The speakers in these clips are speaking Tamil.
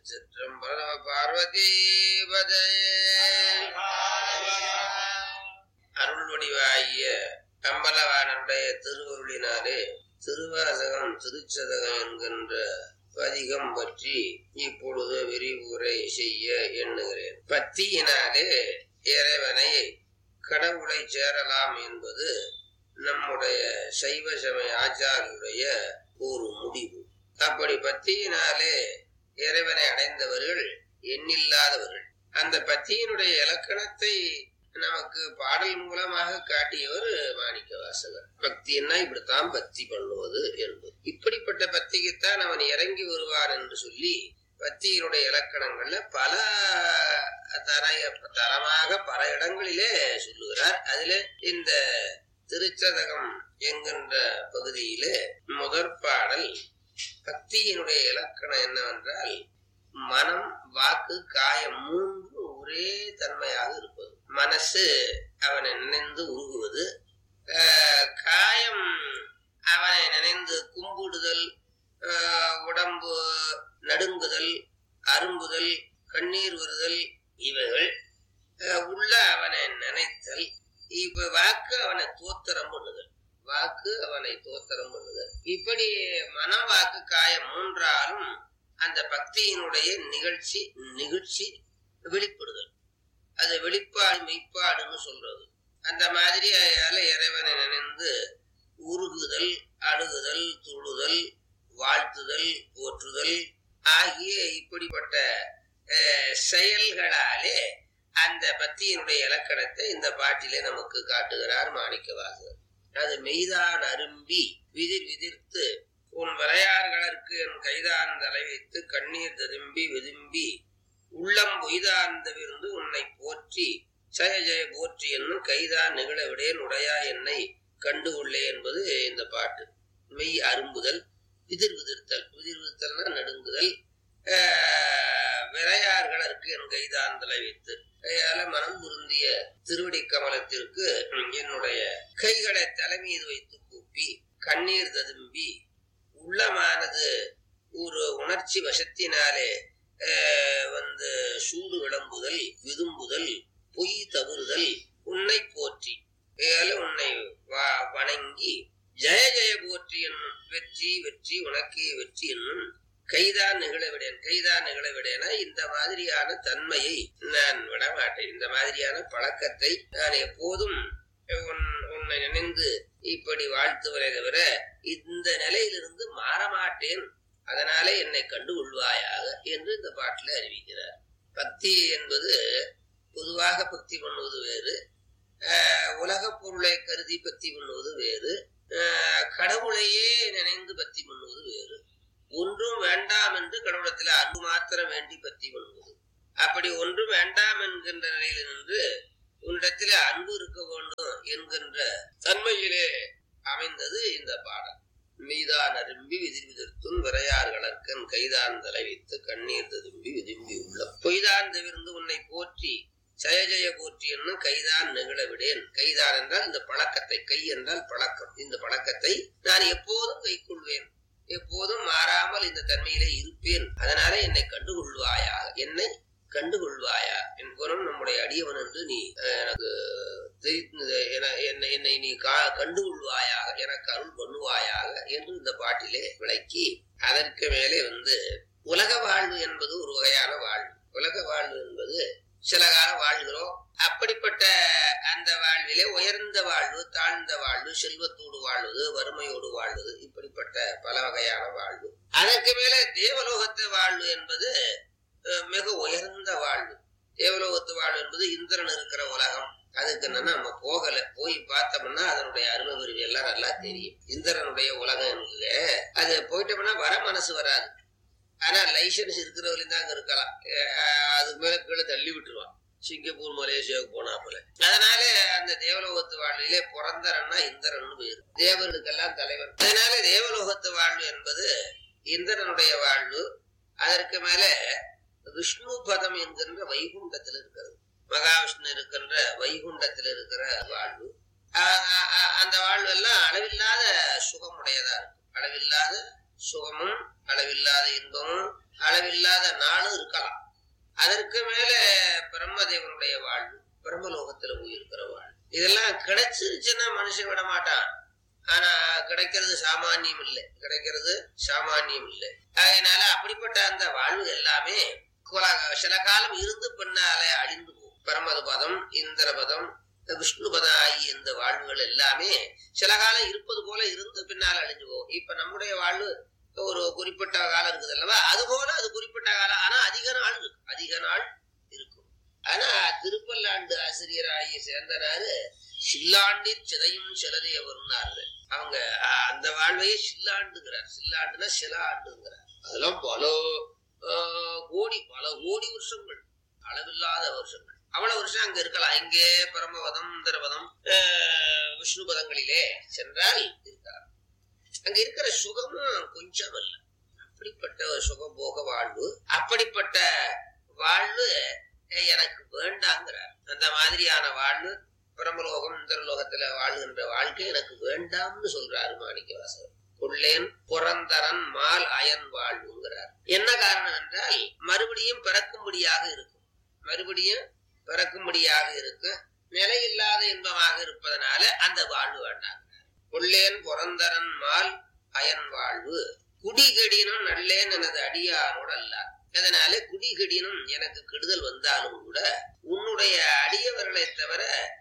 திருச்சிற்றம்பல பார்வதி அருள் வடிவாகிய அம்பலவானனுடைய திருவருளினாலே திருவாசகம் திருச்சதகம் என்கின்ற பதிகம் பற்றி இப்பொழுது விரிவுரை செய்ய எண்ணுகிறேன் பத்தியினாலே இறைவனை கடவுளை சேரலாம் என்பது நம்முடைய சைவ சமய ஆச்சாரியுடைய ஒரு முடிவு அப்படி பத்தியினாலே இறைவனை அடைந்தவர்கள் எண்ணில்லாதவர்கள் அந்த பத்தியினுடைய இலக்கணத்தை நமக்கு பாடல் மூலமாக காட்டியவர் மாணிக்க வாசகர் பக்தின்னா இப்படித்தான் பக்தி பண்ணுவது என்பது இப்படிப்பட்ட பக்திக்குத்தான் அவன் இறங்கி வருவான் என்று சொல்லி பக்தியினுடைய இலக்கணங்கள்ல பல தரைய தரமாக பல இடங்களிலே சொல்லுகிறார் அதிலே இந்த திருச்சதகம் என்கின்ற பகுதியிலே முதற் பாடல் பக்தியினுடைய இலக்கணம் என்னவென்றால் மனம் வாக்கு காயம் மூன்று ஒரே தன்மையாக இருப்பது மனசு அவனை நினைந்து உருகுவது காயம் அவனை நினைந்து கும்பிடுதல் உடம்பு நடுங்குதல் அரும்புதல் கண்ணீர் வருதல் இவைகள் உள்ள அவனை நினைத்தல் இப்ப வாக்கு அவனை தோத்திரம் பண்ணுதல் வாக்கு அவனை தோத்திரம் பண்ணுதல் இப்படி மனம் வாக்கு காயம் மூன்றாலும் அந்த பக்தியினுடைய நிகழ்ச்சி நிகழ்ச்சி வெளிப்படுதல் அது வெளிப்பாடு மெய்ப்பாடுன்னு சொல்றது அந்த மாதிரி அயால இறைவனை நினைந்து உருகுதல் அழுகுதல் துழுதல் வாழ்த்துதல் போற்றுதல் ஆகிய இப்படிப்பட்ட செயல்களாலே அந்த பக்தியினுடைய இலக்கணத்தை இந்த பாட்டிலே நமக்கு காட்டுகிறார் மாணிக்கவாசகர் அது மெய்தான் அரும்பி விதிர் விதிர்த்து உன் விளையார்களற்கு என் கைதான் தலை வைத்து கண்ணீர் ததும்பி விதும்பி உள்ளம் பொய்தார்ந்தவிருந்து உன்னை போற்றி ஜய ஜெய போற்றி என்னும் கைதான் நிகழ விடேன் உடையா என்னை கண்டு உள்ளே என்பது இந்த பாட்டு மெய் அரும்புதல் விதிர் விதிர்த்தல் விதிர் விதிர்த்தல்னா நடுங்குதல் விரையார்களற்கு என் கைதான் தலை வைத்து கையால மனம் பொருந்திய திருவடி கமலத்திற்கு என்னுடைய கைகளை தலைமீது வைத்து கூப்பி கண்ணீர் ததும்பி உள்ளமானது ஒரு உணர்ச்சி வசத்தினாலே வந்து சூடு விளம்புதல் விதும்புதல் பொய் தவறுதல் உன்னை போற்றி உன்னை வணங்கி ஜெய ஜெய போற்றி என்னும் வெற்றி வெற்றி உனக்கே வெற்றி என்னும் கைதான் நிகழவிடேன் கைதான் நிகழவிடேனா இந்த மாதிரியான தன்மையை நான் விடமாட்டேன் இந்த மாதிரியான பழக்கத்தை நான் எப்போதும் உன்னை நினைந்து இப்படி வாழ்த்துவதை தவிர இந்த நிலையிலிருந்து மாறமாட்டேன் அதனாலே என்னை கண்டு கொள்வாயாக என்று இந்த பாட்டில் அறிவிக்கிறார் பக்தி என்பது பொதுவாக பக்தி பண்ணுவது வேறு உலக பொருளை கருதி பக்தி பண்ணுவது வேறு கடவுளையே நினைந்து பக்தி பண்ணுவது வேறு ஒன்றும் வேண்டாம் என்று கடவுளத்தில் அன்பு மாத்திரம் வேண்டி பக்தி பண்ணுவது அப்படி ஒன்றும் வேண்டாம் என்கின்ற நிலையில் நின்று உன்னிடத்தில் அன்பு இருக்க வேண்டும் என்கின்ற தன்மையிலே அமைந்தது இந்த பாடல் மீதான் அரும்பி விதிர் விதிர்த்தும் விரையார்களற்கன் கைதான் தலை வைத்து கண்ணீர் ததும்பி விதும்பி உள்ள பொய்தான் தவிர்ந்து உன்னை போற்றி ஜய ஜெய போற்றி என்னும் கைதான் நிகழ விடேன் கைதான் என்றால் இந்த பழக்கத்தை கை என்றால் பழக்கம் இந்த பழக்கத்தை நான் எப்போதும் கை கொள்வேன் எப்போதும் மாறாமல் இந்த தன்மையிலே இருப்பேன் அதனாலே என்னை கண்டுகொள்வாயாக என்னை கண்டுகொள்வாயா என்பவனும் நம்முடைய அடியவன் என்று நீ எனக்கு என்னை நீ கண்டுகொள்வாயாக எனக்கு அருள் பண்ணுவாயாக என்று இந்த பாட்டிலே விளக்கி அதற்கு மேலே வந்து உலக வாழ்வு என்பது ஒரு வகையான வாழ்வு உலக வாழ்வு என்பது சில காலம் வாழ்கிறோம் அப்படிப்பட்ட அந்த வாழ்விலே உயர்ந்த வாழ்வு தாழ்ந்த வாழ்வு செல்வத்தோடு வாழ்வது வறுமையோடு வாழ்வது இப்படிப்பட்ட பல வகையான வாழ்வு அதற்கு மேலே தேவலோகத்து வாழ்வு என்பது மிக உயர்ந்த வாழ்வு தேவலோகத்து வாழ்வு என்பது இந்திரன் இருக்கிற உலகம் அதுக்கு என்னன்னா நம்ம போகல போய் பார்த்தோம்னா அதனுடைய அருமை விருவி எல்லாம் நல்லா தெரியும் இந்திரனுடைய உலகம் என்பது அது போயிட்டோம்னா வர மனசு வராது ஆனா லைசன்ஸ் இருக்கிறவரையும் தான் அங்க இருக்கலாம் அதுக்கு மேல கீழே தள்ளி விட்டுருவான் சிங்கப்பூர் மலேசியாவுக்கு போனாப்புல அதனால அந்த தேவலோகத்து வாழ்விலே பிறந்தரன்னா இந்திரன் பேரு தேவர்களுக்கெல்லாம் தலைவர் அதனால தேவலோகத்து வாழ்வு என்பது இந்திரனுடைய வாழ்வு அதற்கு மேல விஷ்ணு பதம் என்கின்ற வைகுண்டத்தில் இருக்கிறது மகாவிஷ்ணு இருக்கின்ற வைகுண்டத்தில் இருக்கிற வாழ்வு அந்த வாழ்வு எல்லாம் அளவில்லாத சுகமுடையதா இருக்கும் அளவில்லாத சுகமும் அளவில்லாத இன்பமும் அளவில்லாத நாளும் இருக்கலாம் அதற்கு மேல பிரம்மதேவனுடைய வாழ்வு பிரம்மலோகத்துல போய் இருக்கிற வாழ்வு இதெல்லாம் கிடைச்சிருச்சுன்னா மனுஷன் விட மாட்டான் ஆனா கிடைக்கிறது சாமானியம் இல்லை கிடைக்கிறது சாமானியம் இல்லை அதனால அப்படிப்பட்ட அந்த வாழ்வு எல்லாமே குல- சில காலம் இருந்து பின்னாலே அழிந்து போகும் பரமத பதம் இந்திர பதம் விஷ்ணு பதம் ஆகிய இந்த வாழ்வுகள் எல்லாமே சில காலம் இருப்பது போல இருந்து பின்னால் அழிஞ்சு போகும் இப்ப நம்முடைய வாழ்வு ஒரு குறிப்பிட்ட காலம் இருக்குது அல்லவா அது போல அது குறிப்பிட்ட காலம் ஆனா அதிக நாள் இருக்கும் அதிக நாள் இருக்கும் ஆனா திருப்பல்லாண்டு ஆசிரியராகிய சேர்ந்தனாரு சில்லாண்டில் சிதையும் சிலரே வரும்னாரு அவங்க அஹ், அந்த வாழ்வையே சில்லாண்டுங்கிறார் சில்லாண்டுனா சில ஆண்டுங்கிறார் அதெல்லாம் பல அஹ், கோடி பல கோடி வருஷங்கள் அளவில்லாத வருஷங்கள் அவ்வளவு வருஷம் அங்க இருக்கலாம் இங்கே பரமபதம் இந்திரபதம் அஹ், விஷ்ணு பதங்களிலே சென்றால் இருக்கலாம் அங்க இருக்கிற சுகமும் கொஞ்சம் அல்ல அப்படிப்பட்ட ஒரு சுகபோக வாழ்வு அப்படிப்பட்ட வாழ்வு அஹ், எனக்கு வேண்டாங்கிறார் அந்த மாதிரியான வாழ்வு பிரமலோகம் இந்திரலோகத்துல வாழ்கின்ற வாழ்க்கை எனக்கு வேண்டாம்னு சொல்றாரு மாணிக்கவாசகர் கொள்ளேன் புறந்தரன் மால் அயன் வாழ்வுங்கிறார் என்ன காரணம் என்றால் மறுபடியும் பிறக்கும்படியாக இருக்கும் மறுபடியும் பிறக்கும்படியாக இருக்கும் நிலையில்லாத இன்பமாக இருப்பதனால அந்த வாழ்வு வேண்டாம் கொள்ளேன் புறந்தரன் மால் அயன் வாழ்வு குடிகெடினும் நல்லேன் எனது அடியாரோடு அல்லார் அதனால குடிகெடினும் எனக்கு கெடுதல் வந்தாலும் கூட உன்னுடைய அடியவர்களை தவிர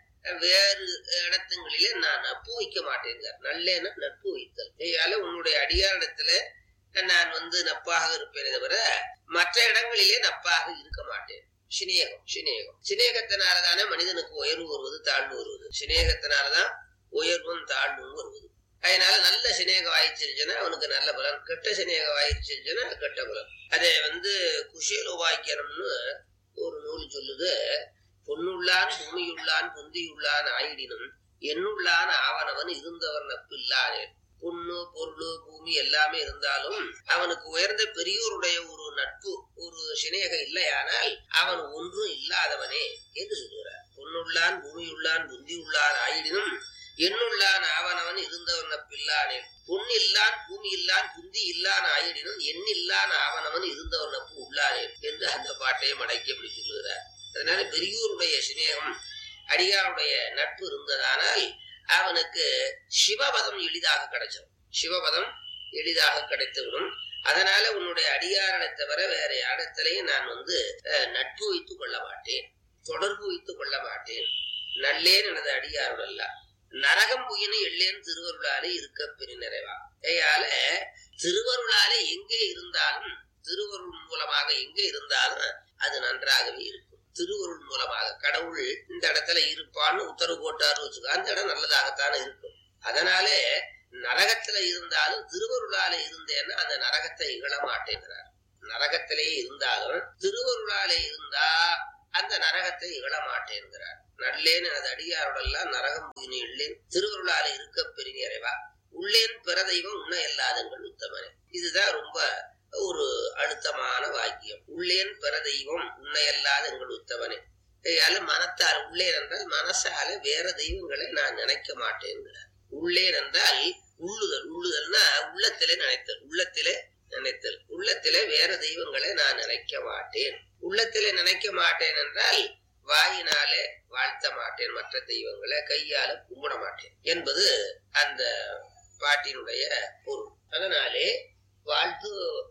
வேறு இடத்துங்களிலே நான் நட்பு வைக்க மாட்டேன் நல்லேன நட்பு வைத்தல் இதால உன்னுடைய அடியாரிடத்துல நான் வந்து நட்பாக இருப்பேனே தவிர மற்ற இடங்களிலே நட்பாக இருக்க மாட்டேன் சிநேகம் சிநேகம் சிநேகத்தினாலதானே மனிதனுக்கு உயர்வு வருவது தாழ்வு வருவது சிநேகத்தினாலதான் உயர்வும் தாழ்வும் வருவது அதனால நல்ல சிநேகம் ஆயிடுச்சுன்னா அவனுக்கு நல்ல பலன் கெட்ட சிநேகம் ஆயிடுச்சுன்னா கெட்ட பலன் அதை வந்து குஷேல உபாக்கியனம்னு ஒரு நூல் சொல்லுது பொன்னுள்ளான் பூமியுள்ளான் புந்தியுள்ளான் ஆயிடினும் என்னுள்ளான் ஆவனவன் இருந்தவர் நட்பில்லானே பொண்ணு பொருள் பூமி எல்லாமே இருந்தாலும் அவனுக்கு உயர்ந்த பெரியோருடைய ஒரு நட்பு ஒரு சிநேகம் இல்லையானால் அவன் ஒன்றும் இல்லாதவனே என்று சொல்லுகிறார் பொன்னுள்ளான் பூமியுள்ளான் புந்தியுள்ளான் ஆயிடினும் என்னுள்ளான் ஆவனவன் இருந்தவன் நட்பில்லானே பொன்னில்லான் பூமி இல்லான் புந்தி இல்லான் ஆயிடினும் எண்ணில்லான் ஆவனவன் இருந்தவன் நட்பு உள்ளானே என்று அந்த பாட்டையும் அடக்கி அப்படி சொல்லுகிறார் அதனால பெரியோருடைய சிநேகம் அடியாருடைய நட்பு இருந்ததானால் அவனுக்கு சிவபதம் எளிதாக கிடைச்சிடும் சிவபதம் எளிதாக கிடைத்துவிடும் அதனால உன்னுடைய அடியாரனை தவிர வேற இடத்திலையும் நான் வந்து அஹ், நட்பு வைத்துக் கொள்ள மாட்டேன் தொடர்பு வைத்துக் கொள்ள மாட்டேன் நல்லேன் எனது அடியாருடல்ல நரகம் புயினு எள்ளேன் திருவருளாலே இருக்க பெரு நிறைவா கையால திருவருளாலே எங்கே இருந்தாலும் திருவருள் மூலமாக எங்கே இருந்தாலும் அது நன்றாகவே இருக்கும் திருவருள் மூலமாக கடவுள் இந்த இடத்துல இருப்பான்னு உத்தரவு போட்டாரு வச்சுக்கோ அந்த இடம் நல்லதாகத்தானே இருக்கும் அதனாலே நரகத்துல இருந்தாலும் திருவருளாலே இருந்தேன்னா அந்த நரகத்தை இகழ மாட்டேங்கிறார் நரகத்திலேயே இருந்தாலும் திருவருளாலே இருந்தா அந்த நரகத்தை இகழ மாட்டேங்கிறார் நல்லேன் எனது அடியாரோடெல்லாம் நரகம் புயினு இல்லேன் திருவருளாலே இருக்க பெருநிறைவா உள்ளேன் பிற தெய்வம் உன்ன எல்லாதங்கள் உத்தமனே இதுதான் ரொம்ப ஒரு அழுத்தமான வாக்கியம் உள்ளேன் பிற தெய்வம் உன்னையல்லாத எங்கள் உத்தவனே கையால மனத்தால் உள்ளேன் என்றால் மனசால வேற தெய்வங்களை நான் நினைக்க மாட்டேங்கிறார் உள்ளேன் என்றால் உள்ளுதல் உள்ளுதல்னா உள்ளத்திலே நினைத்தல் உள்ளத்திலே நினைத்தல் உள்ளத்திலே வேற தெய்வங்களை நான் நினைக்க மாட்டேன் உள்ளத்திலே நினைக்க மாட்டேன் என்றால் வாயினாலே வாழ்த்த மாட்டேன் மற்ற தெய்வங்களை கையால கும்பிட மாட்டேன் என்பது அந்த பாட்டினுடைய பொருள் அதனாலே வாழ்த்து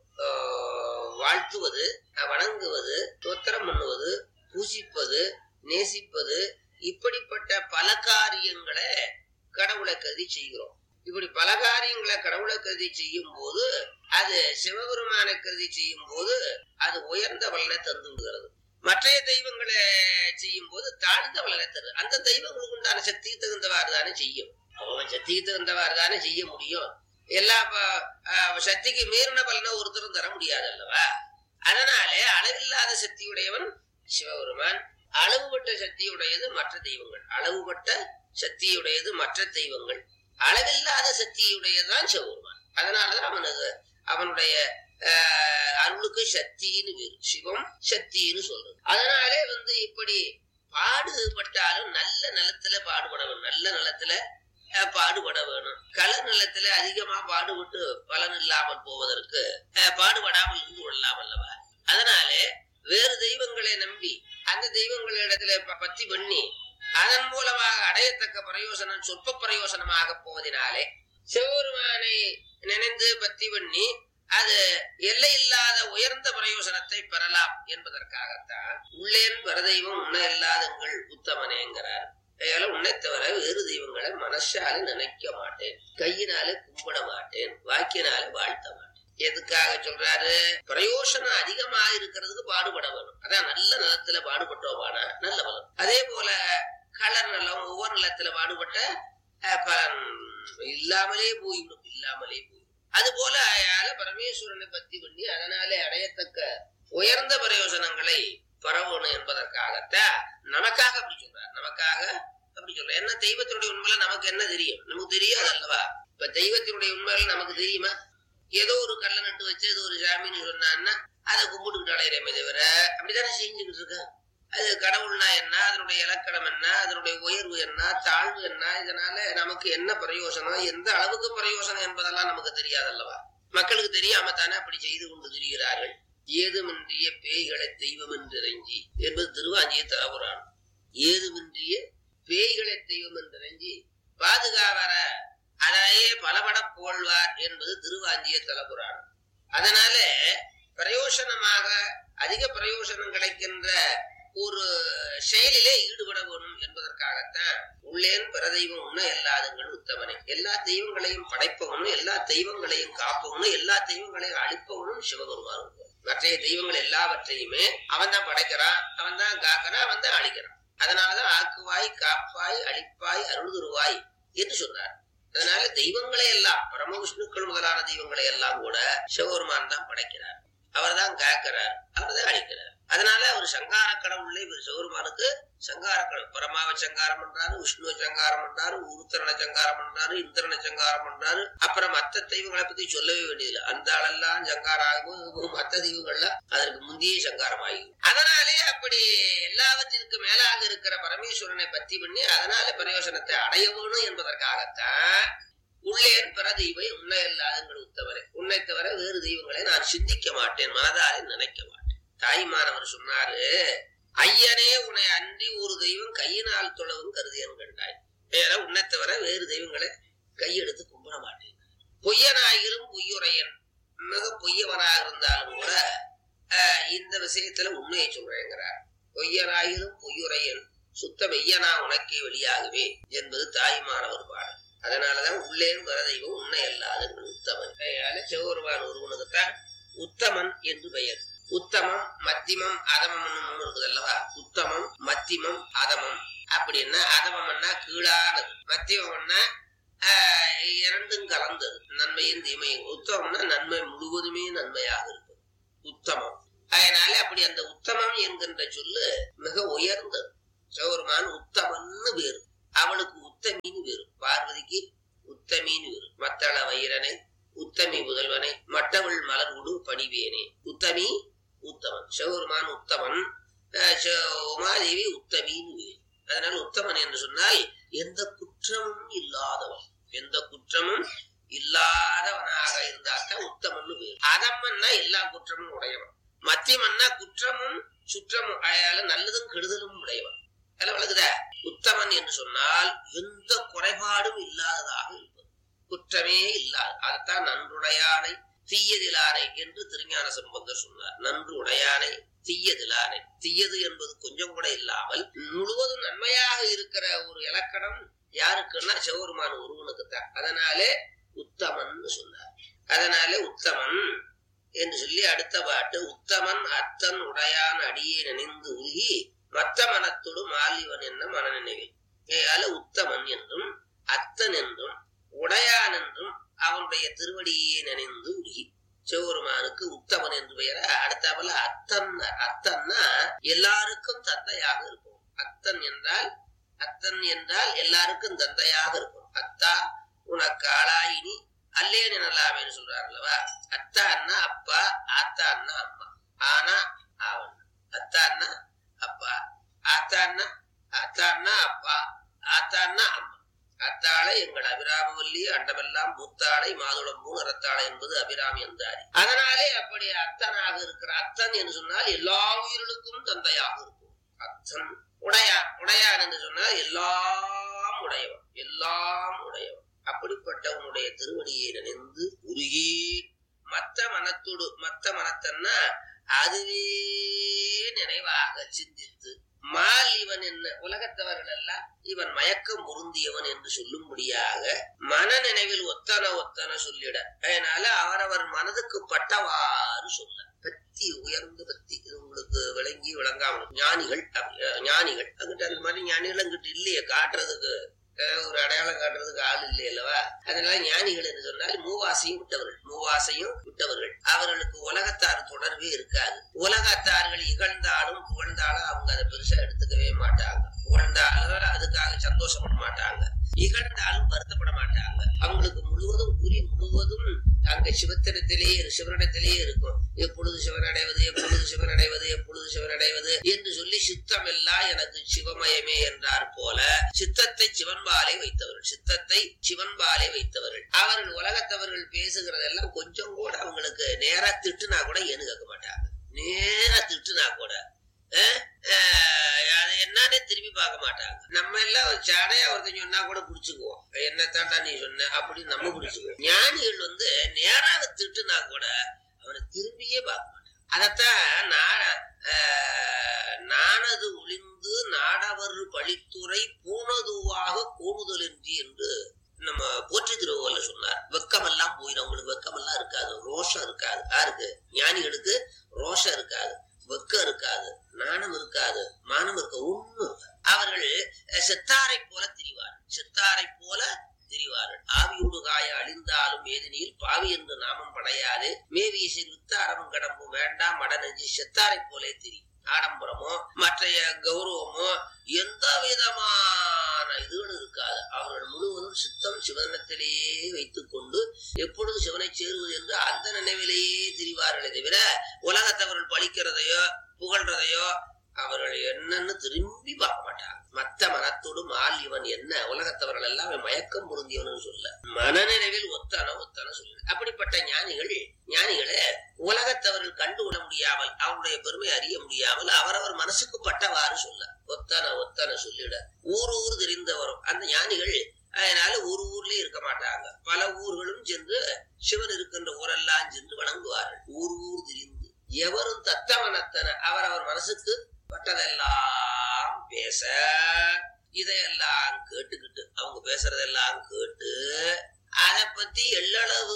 ஆஹ், வாழ்த்துவது வணங்குவது தோத்திரம் பண்ணுவது பூசிப்பது நேசிப்பது இப்படிப்பட்ட பல காரியங்களை கடவுளை கருதி செய்கிறோம் இப்படி பல காரியங்களை கடவுளை கருதி செய்யும் போது அது சிவபெருமானை கருதி செய்யும் போது அது உயர்ந்த பலனை தந்து விடுகிறது மற்றைய தெய்வங்களை செய்யும் போது தாழ்ந்த பலனை தருது அந்த தெய்வங்களுக்கு உண்டான சக்திக்கு தகுந்தவாறு தானே செய்யும் அவன் சக்திக்கு தகுந்தவாறு தானே செய்ய முடியும் எல்லா ப- ஆஹ் சக்திக்கு மீறின பலனை ஒருத்தரும் தர முடியாது அல்லவா அதனாலே அளவில்லாத சக்தியுடையவன் சிவபெருமான் அளவுபட்ட சக்தியுடையது மற்ற தெய்வங்கள் அளவுபட்ட சக்தியுடையது மற்ற தெய்வங்கள் அளவில்லாத சக்தியுடையதுதான் சிவபெருமான் அதனாலதான் அவனுக்கு அவனுடைய ஆஹ், அருளுக்கு சக்தின்னு பேரு சிவம் சக்தின்னு சொல்றது அதனாலே வந்து இப்படி பாடுபட்டாலும் நல்ல நிலத்துல பாடுபடணும் நல்ல நிலத்துல அஹ், பாடுபட வேணும் கள நிலத்துல அதிகமா பாடுபட்டு பலன் இல்லாமல் போவதற்கு அஹ், பாடுபடாமல் இருந்து கொள்ளலாம் அல்லவா அதனாலே வேறு தெய்வங்களை நம்பி அந்த தெய்வங்களிடத்துல ப- பத்தி பண்ணி அதன் மூலமாக அடையத்தக்க பிரயோசனம் சொற்ப பிரயோசனமாக போவதினாலே சிவபெருமானை நினைந்து பத்தி பண்ணி அது எல்லை இல்லாத உயர்ந்த பிரயோசனத்தை பெறலாம் என்பதற்காகத்தான் உள்ளேன் வரதெய்வம் உன்ன இல்லாதங்கள் உத்தமனேங்கிறார் அதனால உன்னை தவிர வேறு தெய்வங்களை மனசால நினைக்க மாட்டேன் கையினால கும்பிட மாட்டேன் வாக்கினால வாழ்த்த மாட்டேன் எதுக்காக சொல்றாரு பிரயோசனம் அதிகமா இருக்கிறதுக்கு பாடுபட வேணும் அதான் நல்ல நிலத்துல பாடுபட்டோமானா நல்ல பலன் அதே போல கலர் நிலம் ஒவ்வொரு நிலத்துல பாடுபட்ட அஹ், பலன் இல்லாமலே போய்விடும் இல்லாமலே போய்விடும் அது போல அயால பரமேஸ்வரனை பத்தி பண்ணி அதனாலே அடையத்தக்க உயர்ந்த பிரயோஜனங்களை பரவணும் என்பதற்காகத்தான் நமக்காக அப்படி சொல்றார் நமக்காக அப்படி சொல்ற என்ன தெய்வத்தினுடைய உண்மையில நமக்கு என்ன தெரியும் நமக்கு தெரியாது அல்லவா இப்ப தெய்வத்தினுடைய உண்மையில நமக்கு தெரியுமா ஏதோ ஒரு கல்லை நட்டு வச்சு ஏதோ ஒரு சாமின்னு சொன்னான்னா அதை கும்பிட்டுக்கிட்டு அலையிறமே தவிர அப்படித்தானே செஞ்சுக்கிட்டு இருக்க அது கடவுள்னா என்ன அதனுடைய இலக்கணம் என்ன அதனுடைய உயர்வு என்ன தாழ்வு என்ன இதனால நமக்கு என்ன பிரயோசனம் எந்த அளவுக்கு பிரயோசனம் என்பதெல்லாம் நமக்கு தெரியாதல்லவா மக்களுக்கு தெரியாம தானே அப்படி செய்து கொண்டு திரிகிறார்கள் ஏதுமின்றிய பேய்களை தெய்வம் என்று இறைஞ்சி என்பது திருவாஞ்சிய தலபுராணம் ஏதுமின்றிய பேய்களை தெய்வம் என்று இறைஞ்சி பாதுகாவர அதையே பலபட புகழ்வார் என்பது திருவாஞ்சிய தலபுராணம் அதனால பிரயோசனமாக அதிக பிரயோசனம் கிடைக்கின்ற ஒரு செயலிலே ஈடுபட வேணும் என்பதற்காகத்தான் உள்ளேன் பிறதெய்வம் உன்ன எல்லாதுங்கள் உத்தமனே எல்லா தெய்வங்களையும் படைப்பவனும் எல்லா தெய்வங்களையும் காப்பவனும் எல்லா தெய்வங்களையும் அழிப்பவனும் சிவபெருமான் மற்றைய தெய்வங்கள் எல்லாவற்றையுமே அவன் தான் படைக்கிறான் அவன் தான் காக்கிறான் அவன் தான் அழிக்கிறான் அதனாலதான் ஆக்குவாய் காப்பாய் அழிப்பாய் அருள்துருவாய் என்று சொன்னார் அதனால தெய்வங்களை எல்லாம் பரம விஷ்ணுக்கள் முதலான தெய்வங்களை எல்லாம் கூட சிவபெருமான் தான் படைக்கிறார் அவர் தான் காக்கிறார் அவர் தான் அழிக்கிறார் அதனால அவர் சங்கார கடவுள்ல இவர் சிவபெருமானுக்கு சங்கார கடவுள் பரமாவை சங்காரம் பண்றாரு விஷ்ணுவை சங்காரம் பண்றாரு உருத்தரனை சங்காரம் பண்றாரு இந்திரனை சங்காரம் பண்றாரு அப்புறம் மத்த தெய்வங்களை பத்தி சொல்லவே வேண்டியதில்லை அந்த ஆளெல்லாம் சங்காரம் ஆகும் மத்த தெய்வங்கள்லாம் அதற்கு முந்தைய சங்காரம் ஆகும் அதனாலே அப்படி எல்லாவற்றிற்கு மேலாக இருக்கிற பரமேஸ்வரனை பத்தி பண்ணி அதனால பிரயோசனத்தை அடைய வேணும் என்பதற்காகத்தான் உள்ளேன் பிற தெய்வை உன்னை இல்லாதங்கள் உத்தவரே உன்னை தவிர வேறு தெய்வங்களை நான் சிந்திக்க மாட்டேன் மனதாலே நினைக்க மாட்டேன் தாய்மானவர் சொன்னாரு ஐயனே உன்னை அன்றி ஒரு தெய்வம் கையினால் தொழவும் கருதியன் கண்டாய் வேற உன்னை தவிர வேறு தெய்வங்களை கையெடுத்து கும்பிட மாட்டேன் பொய்யனாயிரும் பொய்யுரையன் மிக பொய்யவனாக இருந்தாலும் கூட ஆஹ், இந்த விஷயத்துல உண்மையை சொல்றேங்கிறார் பொய்யனாயிரும் பொய்யுரையன் சுத்த மெய்யனா உனக்கே வெளியாகவே என்பது தாய்மானவர் பாடல் அதனாலதான் உள்ளேன் வர தெய்வம் உன்னை அல்லாத உத்தமன் அதனால சிவபெருமான் ஒருவனுக்குத்தான் உத்தமன் என்று பெயர் உத்தமம் மத்திமம் அதமம் மூணு இருக்குது அல்லவா உத்தமம் மத்திமம் அதமம் அப்படின்னா அதமம்னா கீழானது மத்தியமம்னா ஆஹ், இரண்டும் கலந்தது நன்மையும் தீமையும் உத்தமம்னா நன்மை முழுவதுமே நன்மையாக இருப்பது உத்தமம் அதனால அப்படி அந்த உத்தமம் என்கின்ற சொல்லு மிக உயர்ந்தது சிவபெருமான் உத்தமன்னு வேறு அவளுக்கு உத்தமின்னு வேறு பார்வதிக்கு உத்தமின்னு வேறு மத்தள வைரனை உத்தமி புதல்வனை மட்டவள் மலர் உடு பணிவேனே உத்தமி உத்தமன் சிவபெருமான் உத்தமன் அஹ் ச- உமாதேவி உத்தமின்னு வேறு அதனால உத்தமன் என்று சொன்னால் எந்த குற்றமும் இல்லாதவன் எந்த குற்றமும் இல்லாதவனாக இருந்தாத்தான் உத்தமன்னு வேறு அதம்மன்னா எல்லா குற்றமும் உடையவன் மத்தியமன்னா குற்றமும் சுற்றமும் அதனால நல்லதும் கெடுதலும் உடையவன் அதெல்லாம் விளக்குதா உத்தமன் என்று சொன்னால் எந்த குறைபாடும் இல்லாததாக இருப்பது குற்றமே இல்லாது அதைத்தான் நன்றுடையானை தீயதிலானை என்று திருஞான சம்பந்தர் சொன்னார் நன்று உடையானை தீயதிலானை தீயது என்பது கொஞ்சம் கூட இல்லாமல் முழுவதும் நன்மையாக இருக்கிற ஒரு இலக்கணம் யாருக்குன்னா சிவபெருமான் ஒருவனுக்கு தான் அதனாலே உத்தமன் சொன்னார் அதனாலே உத்தமன் என்று சொல்லி அடுத்த பாட்டு உத்தமன் அத்தன் உடையான் அடியே நினைந்து உருகி மத்த மனத்தோடு மாலிவன் என்ன மனநினைவில் ஏயால உத்தமன் என்றும் அத்தன் என்றும் உடையான் என்றும் அவனுடைய திருவடியே நினைந்து உருகி சிவபெருமானுக்கு உத்தமன் என்று பெயர அடுத்தாப்புல அத்தன் அத்தன்னா எல்லாருக்கும் தந்தையாக இருக்கும் அத்தன் என்றால் அத்தன் என்றால் எல்லாருக்கும் தந்தையாக இருக்கும் அத்தா உனக்கு ஆளாயினி அல்லேன் எனலாமேன்னு சொல்றாரு அல்லவா அத்தான்னா அப்பா ஆத்தான்னா அம்மா ஆனா அவன் அத்தான்னா அப்பா ஆத்தான்னா அத்தான்னா அப்பா ஆத்தான்னா அம்மா அத்தாளை எங்கள் அபிராமவல்லி அண்டமெல்லாம் புத்தாளை மாதுளம் பூ அறத்தாளை என்பது அபிராமி அந்தாரி அதனாலே அப்படி அத்தனாக இருக்கிற அத்தன் என்று சொன்னால் எல்லா உயிர்களுக்கும் தந்தையாக இருக்கும் அத்தன் உடையான் உடையான் என்று சொன்னால் எல்லாம் உடையவன் எல்லாம் உடையவன் அப்படிப்பட்டவனுடைய திருவடியை நினைந்து உருகி மத்த மனத்தோடு மத்த மனத்தன்னா அதுவே நினைவாக சிந்தித்து மால் இவன் என்ன உலகத்தவர்கள் எல்லாம் இவன் மயக்கம் பொருந்தியவன் என்று சொல்லும்படியாக மன நினைவில் ஒத்தன ஒத்தன சொல்லிட அதனால அவரவர் மனதுக்கு பட்டவாறு சொல்ல பத்தி உயர்ந்த பத்தி இது உங்களுக்கு விளங்கி விளங்காமல் ஞானிகள் அப்படி, அஹ், ஞானிகள் அங்கிட்ட அந்த மாதிரி ஞானிகள் அங்கிட்ட இல்லையே காட்டுறதுக்கு அஹ், ஒரு அடையாளம் காட்டுறதுக்கு ஆள் இல்லை அல்லவா அதனால ஞானிகள் என்று சொன்னால் மூவாசையும் விட்டவர்கள் மூவாசையும் விட்டவர்கள் அவர்களுக்கு உலகத்தார் தொடர்பே இருக்காது உலகத்தார்கள் இகழ்ந்தாலும் புகழ்ந்தாலும் அவங்க அதை பெருசா எடுத்துக்கவே மாட்டாங்க புகழ்ந்தாலும் அதுக்காக சந்தோஷப்பட மாட்டாங்க இகழ்ந்தாலும் வருத்தப்பட மாட்டாங்க அவங்களுக்கு முழுவதும் குறி முழுவதும் அங்க சிவத்திடத்திலேயே சிவனிடத்திலேயே இருக்கும் எப்பொழுது சிவனடைவது எப்பொழுது சிவனடைவது எப்பொழுது சிவனடைவது என்று சொல்லி சித்தம் எல்லாம் எனக்கு சிவமயமே என்றார் போல சித்தத்தை சிவன்பாலை வைத்தவர்கள் சித்தத்தை சிவன்பாலை வைத்தவர்கள் அவர்கள் உலகத்தவர்கள் பேசுகிறதெல்லாம் கொஞ்சம் கூட அவங்களுக்கு நேரா திட்டுனா கூட ஏன்னு கேட்க மாட்டாங்க நேரா திட்டுனா கூட அஹ், அஹ், அது என்னன்னே திரும்பி பார்க்க மாட்டாங்க நம்ம எல்லாம் ஒரு சாடையா ஒருத்தன் சொன்னா கூட பிடிச்சுக்குவோம் என்னத்தாண்டா நீ சொன்ன அப்படின்னு நம்ம பிடிச்சுக்குவோம் ஞானிகள் வந்து நேராக திட்டுனா கூட அவனை திரும்பியே பார்க்க மாட்டான் அதத்தான் நான் ஆஹ், நானது ஒளிந்து நாடவர் பழித்துறை பூனதுவாக கூணுதலின்றி என்று நம்ம போற்றி திருவள்ளுவர்ல சொன்னார் வெக்கமெல்லாம் போயிடும் அவங்களுக்கு வெக்கமெல்லாம் இருக்காது ரோஷம் இருக்காது யாருக்கு ஞானிகளுக்கு ரோஷம் இருக்காது வெக்கம் இருக்காது நாணம் இருக்காது மானம் இருக்க ஒண்ணும் இருக்காது அவர்கள் அஹ், செத்தாரை போல திரிவார் செத்தாரை போல திரிவார்கள் ஆவியோடு காய அழிந்தாலும் ஏதினியில் பாவி என்று நாமம் படையாது மேவிய சிறு வித்தாரமும் கடம்பும் வேண்டாம் மடநெஞ்சு செத்தாரை போலே திரி ஆடம்பரமோ மற்றைய கௌரவமோ எந்த விதமான இதுகளும் இருக்காது அவர்கள் முழுவதும் சித்தம் சிவனத்திலேயே வைத்துக் கொண்டு எப்பொழுது சிவனை சேருவது என்று அந்த நினைவிலேயே திரிவார்களே தவிர உலகத்தவர்கள் பழிக்கிறதையோ புகழ்றதையோ அவர்கள் என்னன்னு திரும்பி பார்க்க மாட்டாங்க மத்த மனத்தோடு மால் இவன் என்ன உலகத்தவர்கள் எல்லாம் அவன் மயக்கம் பொருந்தியவனு சொல்ல மனநினைவில் ஒத்தன ஒத்தன சொல்ல அப்படிப்பட்ட ஞானிகள் ஞானிகளே உலகத்தவர்கள் கண்டுவிட முடியாமல் அவருடைய பெருமை அறிய முடியாமல் அவரவர் மனசுக்கு பட்டவாறு சொல்ல ஒத்தன ஒத்தன சொல்லிட ஊர் ஊர் தெரிந்தவரும் அந்த ஞானிகள் அதனால ஒரு ஊர்லயே இருக்க மாட்டாங்க பல ஊர்களும் சென்று சிவன் இருக்கின்ற ஊரெல்லாம் சென்று வணங்குவார்கள் ஊர் ஊர் திரிந்து எவரும் தத்தவனத்தன அவரவர் மனசுக்கு பட்டதெல்லாம் பேச இதையெல்லாம் கேட்டுக்கிட்டு அவங்க பேசுறதெல்லாம் கேட்டு அதை பத்தி எள்ளளவு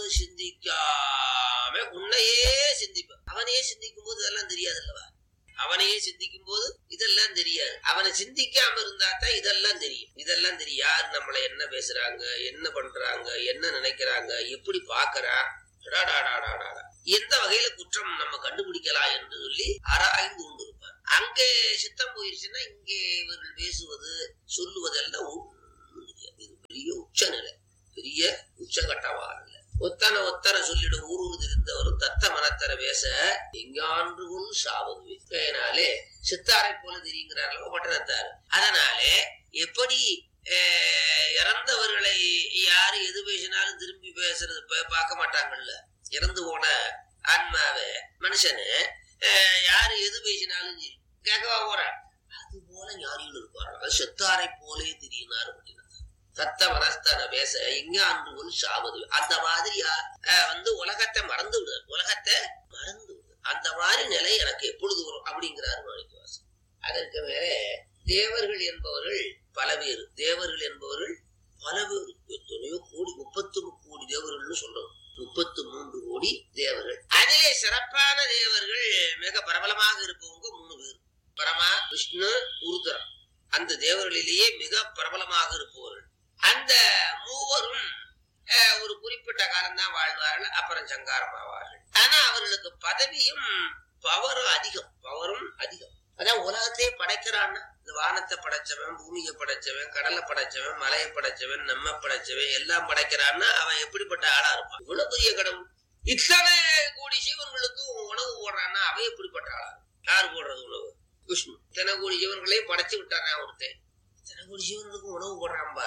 சிந்திக்காம உன்னையே சிந்திப்ப அவனையே சிந்திக்கும் போது இதெல்லாம் தெரியாது அல்லவா அவனையே சிந்திக்கும் போது இதெல்லாம் தெரியாது அவனை சிந்திக்காம இருந்தா தான் இதெல்லாம் தெரியும் இதெல்லாம் தெரியும் யார் நம்மளை என்ன பேசுறாங்க என்ன பண்றாங்க என்ன நினைக்கிறாங்க எப்படி பாக்குறான் அடாடாடாடாடா. எந்த வகையில குற்றம் நம்ம கண்டுபிடிக்கலாம் என்று சொல்லி ஆராய்ந்து கொண்டிருப்பார் அங்கே சித்தம் போயிருச்சுன்னா இங்கே இவர்கள் பேசுவது சொல்லுவதெல்லாம் ஒண்ணும் தெரியாது. இது பெரிய உச்சநிலை பெரிய உச்சகட்டமான நிலை ஒத்தன ஒத்தன சொல்லிடும் ஊர் ஊர் இருந்தவரும் தத்த மனத்தர பேச எங்காண்டுகுள் சாவது அதனாலே சித்தாரை போல தெரியுங்கிறார்கள் பட்டணத்தார் அதனாலே எப்படி அஹ், இறந்தவர்களை யாரு எது பேசினாலும் திரும்பி பேசுறது பா- பார்க்க மாட்டாங்கல்ல இறந்து போன ஆன்மாவை மனுஷனு அஹ், யாரு எது பேசினாலும் சரி கேட்கவா போறான் அது போல ஞானிகள் இருப்பார்கள் அது செத்தாரை போலே தெரியினார் அப்படின்னா சத்த மனஸ்தான பேச எங்க அன்று சாவது அந்த மாதிரி அஹ், வந்து உலகத்தை மறந்து விடுது உலகத்தை மறந்து விடுது அந்த மாதிரி நிலை எனக்கு எப்பொழுது வரும் அப்படிங்கிறாரு மாணிக்கவாசன் அதற்கு மேலே தேவர்கள் என்பவர்கள் பல பேர் தேவர்கள் என்பவர்கள் பல பேர் எத்தனையோ கோடி முப்பத்தி கோடி தேவர்கள்னு சொல்றோம் முப்பத்து மூன்று கோடி தேவர்கள் அதிலே சிறப்பான தேவர்கள் மிக பிரபலமாக இருப்பவங்க மூணு பேர் பரமா விஷ்ணு உருதரம் அந்த தேவர்களிலேயே மிக பிரபலமாக இருப்பவர்கள் அந்த மூவரும் அஹ், ஒரு குறிப்பிட்ட காலம்தான் வாழ்வார்கள் அப்புறம் சங்காரம் ஆவார்கள் ஆனா அவர்களுக்கு பதவியும் பவரும் அதிகம் பவரும் அதிகம் அதான் உலகத்தையே படைக்கிறான்னா இந்த வானத்தை படைச்சவன் பூமியை படைச்சவன் கடலை படைச்சவன் மலையை படைச்சவன் நம்ம படைச்சவன் எல்லாம் படைக்கிறான்னா அவன் எப்படிப்பட்ட ஆளா இருப்பான் இவ்வளவு பெரிய கடவுள் இத்தனை கோடி ஜீவன்களுக்கு உணவு போடுறான்னா அவன் எப்படிப்பட்ட ஆளா இருக்கும் யார் போடுறது உணவு விஷ்ணு இத்தனை கோடி ஜீவன்களையும் படைச்சு விட்டாரான் ஒருத்தன் இத்தனை கோடி ஜீவன்களுக்கு உணவு போடுறான் பார்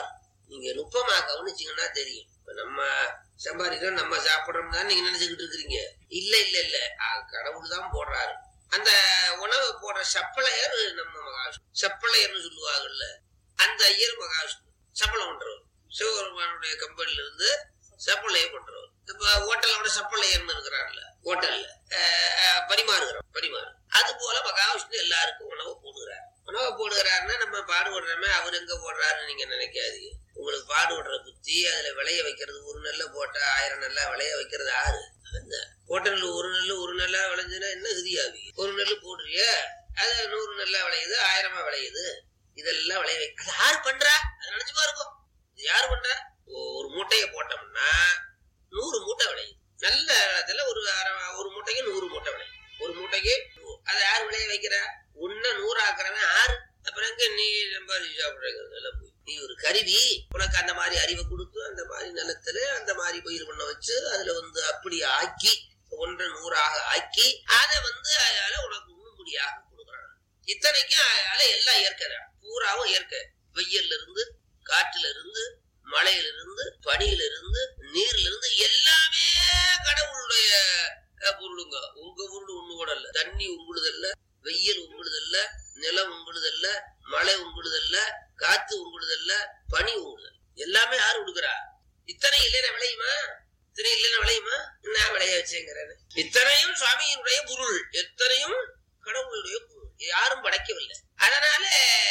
நீங்க நுட்பமா கவனிச்சீங்கன்னா தெரியும் இப்ப நம்ம சம்பாதிக்கிறோம் நம்ம சாப்பிடுறோம் தான் நீங்க நினைச்சுக்கிட்டு இருக்கிறீங்க இல்ல இல்ல இல்ல ஆ, கடவுள் தான் போடுறாரு அந்த உணவு போடுற சப்பளையர் நம்ம மகாவிஷ்ணு சப்பளையர்னு சொல்லுவாங்கல்ல அந்த ஐயர் மகாவிஷ்ணு சப்பளம் பண்றவர் சிவபெருமானுடைய கம்பெனில இருந்து சப்பளைய பண்றவர் இப்ப ஹோட்டலோட சப்பளையர்னு இருக்கிறார்ல ஹோட்டல்ல அஹ், அஹ், பரிமாறுகிறோம் பரிமாறு அது போல மகாவிஷ்ணு எல்லாருக்கும் உணவு போடுகிறார் உணவு போடுகிறாருன்னா நம்ம பாடுபடுறோமே அவர் எங்க போடுறாருன்னு நீங்க நினைக்காதீங்க உங்களுக்கு பாடுபடுற புத்தி அதுல விளைய வைக்கிறது ஒரு நெல்ல போட்டா ஆயிரம் நெல்லா விளைய வைக்கிறது ஆறு அந்த ஹோட்டல்ல ஒரு நெல்லு ஒரு நெல்லா விளைஞ்சுன்னா என்ன கதியாவி ஒரு நெல்லு போடுறிய அது நூறு நெல்லா விளையுது ஆயிரமா விளையுது இதெல்லாம் விளைய வை அது யாரு பண்றா அது நினைச்சு பாருக்கும் இது யாரு பண்றா ஒ- ஒரு மூட்டைய போட்டோம்னா நூறு மூட்டை விளையுது நல்ல இடத்துல ஒரு அரை ஒரு மூட்டைக்கு நூறு மூட்டை விளையும் ஒரு மூட்டைக்கு நூறு. அதை யார் விளைய வைக்கிறா உன்ன நூறு ஆக்குறவன் ஆறு அப்புறம் எங்க நீ சம்பாதிச்சு சாப்பிடுறது போய் நீ ஒரு கருவி உனக்கு அந்த மாதிரி அறிவை கொடுத்து அந்த மாதிரி நிலத்துல அந்த மாதிரி பயிர் பண்ண வச்சு அதுல வந்து அப்படி ஆக்கி ஒன்றை நூறாக ஆக்கி அதை வந்து அயால உனக்கு உண்ணும்படியாக கொடுக்குறாங்க இத்தனைக்கும் அயால எல்லாம் இயற்கை பூராவும் இயற்கை வெயில்ல இருந்து காற்றுல இருந்து மழையில இருந்து பனியில இருந்து நீர்ல இருந்து எல்லாமே கடவுளுடைய அஹ், பொருளுங்க உங்க பொருள் ஒண்ணு கூட இல்ல தண்ணி உங்களுதல்ல வெயில் உங்களுதல்ல நிலம் உங்களுதல்ல மழை உங்களுதல்ல காத்து உங்களுதல்ல பனி உங்களுதல் எல்லாமே யாரு கொடுக்குறா இத்தனை இல்லைன்னா விளையுமா இத்தனை இல்லைன்னா விளையுமா நான் விளைய வச்சேங்கிறேன் இத்தனையும் சுவாமியினுடைய பொருள் எத்தனையும் கடவுளுடைய பொருள் யாரும் படைக்கவில்லை அதனால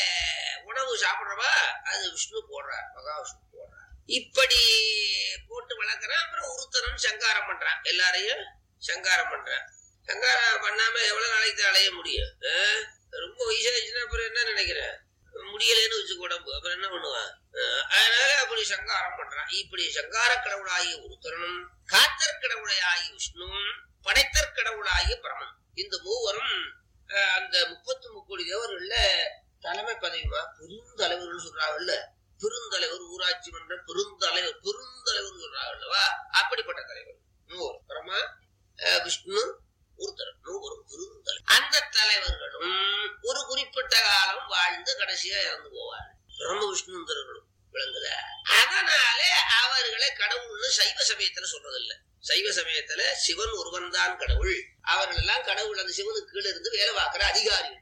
உணவு சாப்பிடுறவா அது விஷ்ணு போடுறார் மகாவிஷ்ணு போடுறார் இப்படி போட்டு வளர்க்கறான் அப்புறம் உருத்தரன் சங்காரம் பண்றான் எல்லாரையும் சங்காரம் பண்றான் சங்காரம் பண்ணாம எவ்வளவு நாளைக்கு தான் அலைய முடியும் ஆஹ்? ரொம்ப வயசாச்சுன்னா அப்புறம் என்ன நினைக்கிறேன் முடியலைன்னு வச்சு உடம்பு அப்புறம் என்ன பண்ணுவான் ஆஹ், அதனால அப்படி சங்காரம் பண்றான் இப்படி சங்கார கடவுளாகிய உருத்தரனும் காத்தற் கடவுளாகிய விஷ்ணுவும் படைத்தற் கடவுளாகிய பிரமன் இந்த மூவரும் ஆஹ், அந்த முப்பத்து முக்கோடி தேவர்கள்ல தலைமை பதவிமா பெருந்தலைவர்கள் சொல்றாங்கல்ல பெருந்தலைவர் ஊராட்சி மன்ற பெருந்தலைவர் பெருந்தலைவர் சொல்றாங்கல்லவா அப்படிப்பட்ட தலைவர் மூவர் பிரமா ஆஹ், விஷ்ணு ஒருத்தர் மூவரும் பெருந்தலைவர் அந்த தலைவர்களும் ஒரு குறிப்பிட்ட காலம் வாழ்ந்து கடைசியா இறந்து போவார்கள் பிரம்ம விஷ்ணுந்தர்களும் விளங்குதா அதனால அவர்களை கடவுள்னு சைவ சமயத்துல சொல்றதில்ல சைவ சமயத்துல சிவன் ஒருவன் தான் கடவுள் அவர்கள் எல்லாம் கடவுள் அந்த சிவனுக்கு கீழே இருந்து வேலை பார்க்கிற அதிகாரிகள்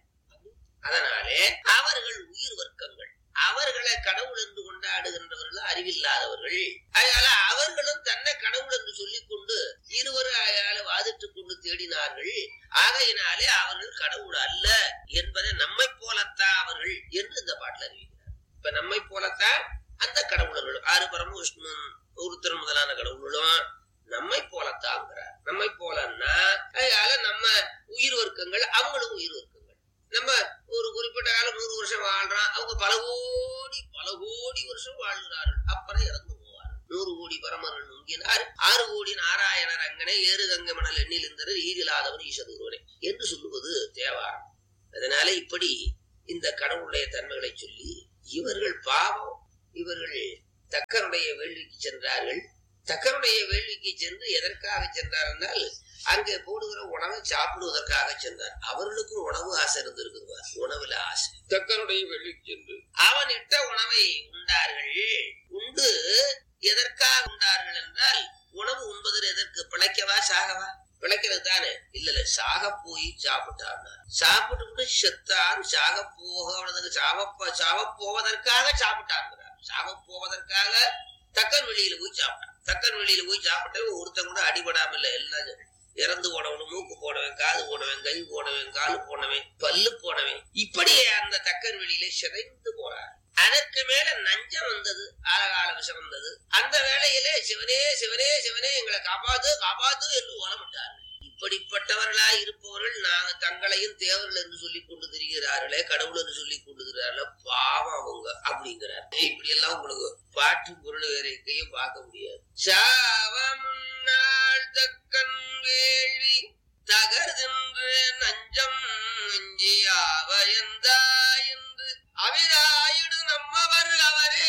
அதனாலே அவர்கள் உயிர் வர்க்கங்கள் அவர்களை கடவுள் என்று கொண்டாடுகின்றவர்கள் அறிவில்லாதவர்கள் அதனால அவர்களும் தன்னை கடவுள் என்று சொல்லிக் கொண்டு இருவரும் அயால வாதிட்டுக் கொண்டு தேடினார்கள் ஆகையினாலே அவர்கள் கடவுள் அல்ல என்பதை நம்மை போலத்தான் அவர்கள் என்று இந்த பாட்டில் அறிவிக்கிறார் இப்ப நம்மை போலத்தான் அந்த கடவுளர்கள் ஆறு பரம விஷ்ணு ஒருத்தர் முதலான கடவுள்களும் நம்மை போலத்தாங்கிறார் நம்மை போலன்னா அதனால நம்ம உயிர் வர்க்கங்கள் அவங்களும் உயிர் வர்க்கங்கள் நம்ம ஒரு குறிப்பிட்ட காலம் நூறு வருஷம் வாழ்றான் அவங்க பல கோடி பல கோடி வருஷம் வாழ்கிறார்கள் அப்புறம் இறந்து போவார்கள் நூறு கோடி பரமர்கள் நுங்கினார் ஆறு கோடி நாராயணர் அங்கனே ஏறு கங்கை மணல் எண்ணில் இருந்தவர் ஈரில்லாதவர் ஈசர் ஒருவரே என்று சொல்லுவது தேவாரம் அதனால இப்படி இந்த கடவுளுடைய தன்மைகளை சொல்லி இவர்கள் பாவம் இவர்கள் தக்கருடைய வேள்விக்கு சென்றார்கள் தக்கருடைய வேள்விக்கு சென்று எதற்காக சென்றார் என்றால் அங்கே போடுகிற உணவை சாப்பிடுவதற்காக சென்றார் அவர்களுக்கும் உணவு ஆசை இருந்திருக்குது பார். உணவுல ஆசை தக்கருடைய வேள்விக்கு சென்று அவன் இட்ட உணவை உண்டார்கள் உண்டு எதற்காக உண்டார்கள் என்றால் உணவு உண்பது எதற்கு பிழைக்கவா சாகவா பிழைக்கிறது தானே இல்ல இல்ல சாக போய் சாப்பிட்டான் சாப்பிட்டு செத்தான் சாக போக சாவ சாவ போவதற்காக சாப்பிட்டாங்கிறார் சாவ போவதற்காக தக்கன் வெளியில போய் சாப்பிட்டான் தக்கன் வெளியில போய் சாப்பிட்டவன் ஒருத்தன் கூட அடிபடாம இல்ல எல்லாம் இறந்து போனவன் மூக்கு போனவன் காது போனவன் கை போனவன் காலு போனவன் பல்லு போனவன் இப்படி அந்த தக்கன் வெளியில சிதைந்து போறார் அதற்கு மேல நஞ்சம் வந்தது ஆலகால விஷம் வந்தது அந்த வேளையிலே சிவனே சிவனே சிவனே எங்களை காப்பாத்து காப்பாத்து என்று ஓலமிட்டார்கள் இப்படிப்பட்டவர்களா இருப்பவர்கள் நாங்க தங்களையும் தேவர்கள் என்று சொல்லிக் கொண்டு திரிகிறார்களே கடவுள் என்று சொல்லிக் கொண்டு திரிகிறார்களே பாவம் அவங்க அப்படிங்கிறார் இப்படி எல்லாம் உங்களுக்கு பாட்டு பொருள் வேற எங்கேயும் பார்க்க முடியாது சாவமுன்னாள் தக்கன் வேள்வி தகர்தென்று நஞ்சம் நஞ்சியாவயந்தா என்று அவிதாயிடு நம்மவர் அவரே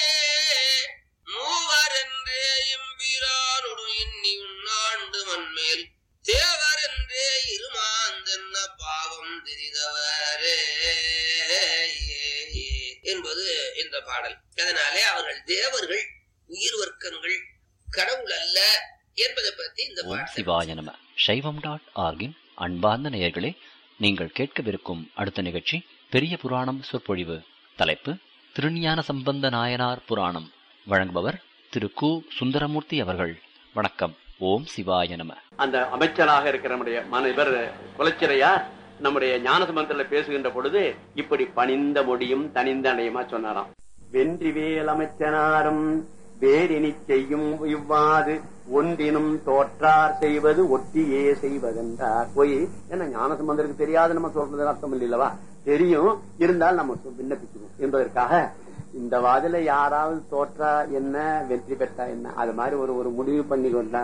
மூவர் என்றே எம்பிரானொடு எண்ணி உண்ணாண்டு மண்மேல் தேவர் என்றே இருமாந்தென்ன பாவம் திரிதவரே என்பது இந்த பாடல் அதனாலே அவர்கள் தேவர்கள் உயிர் வர்க்கங்கள் கடவுள் அல்ல என்பதை பத்தி இந்த ஓம் பாடல் சிவாய நம சைவம் டாட் ஆர்கின் அன்பார்ந்த நேயர்களே நீங்கள் கேட்கவிருக்கும் அடுத்த நிகழ்ச்சி பெரிய புராணம் சொற்பொழிவு தலைப்பு திருஞான சம்பந்த நாயனார் புராணம் வழங்குபவர் திரு கு சுந்தரமூர்த்தி அவர்கள் வணக்கம் ஓம் சிவாய நம அந்த அமைச்சராக இருக்கிற நம்முடைய மன இவர் குலச்சிறையார் நம்முடைய ஞானசம்பந்தத்துல பேசுகின்ற பொழுது இப்படி பணிந்த முடியும் தனிந்த அடையுமா சொன்னாராம் வென்றிவேல் அமைச்சனாரும் வேறினி செய்யும் இவ்வாது ஒன்றினும் தோற்றார் செய்வது ஒட்டியே செய்வதென்றார் போய் ஏன்னா ஞானசம்பந்தருக்கு தெரியாது நம்ம சொல்றது அர்த்தம் இல்லைல்லவா தெரியும் இருந்தால் நம்ம சொ- விண்ணப்பிக்கணும் என்பதற்காக இந்த வாதில யாராவது தோற்றா என்ன வெற்றி பெற்றா என்ன அது மாதிரி ஒரு ஒரு முடிவு பண்ணி கொண்டா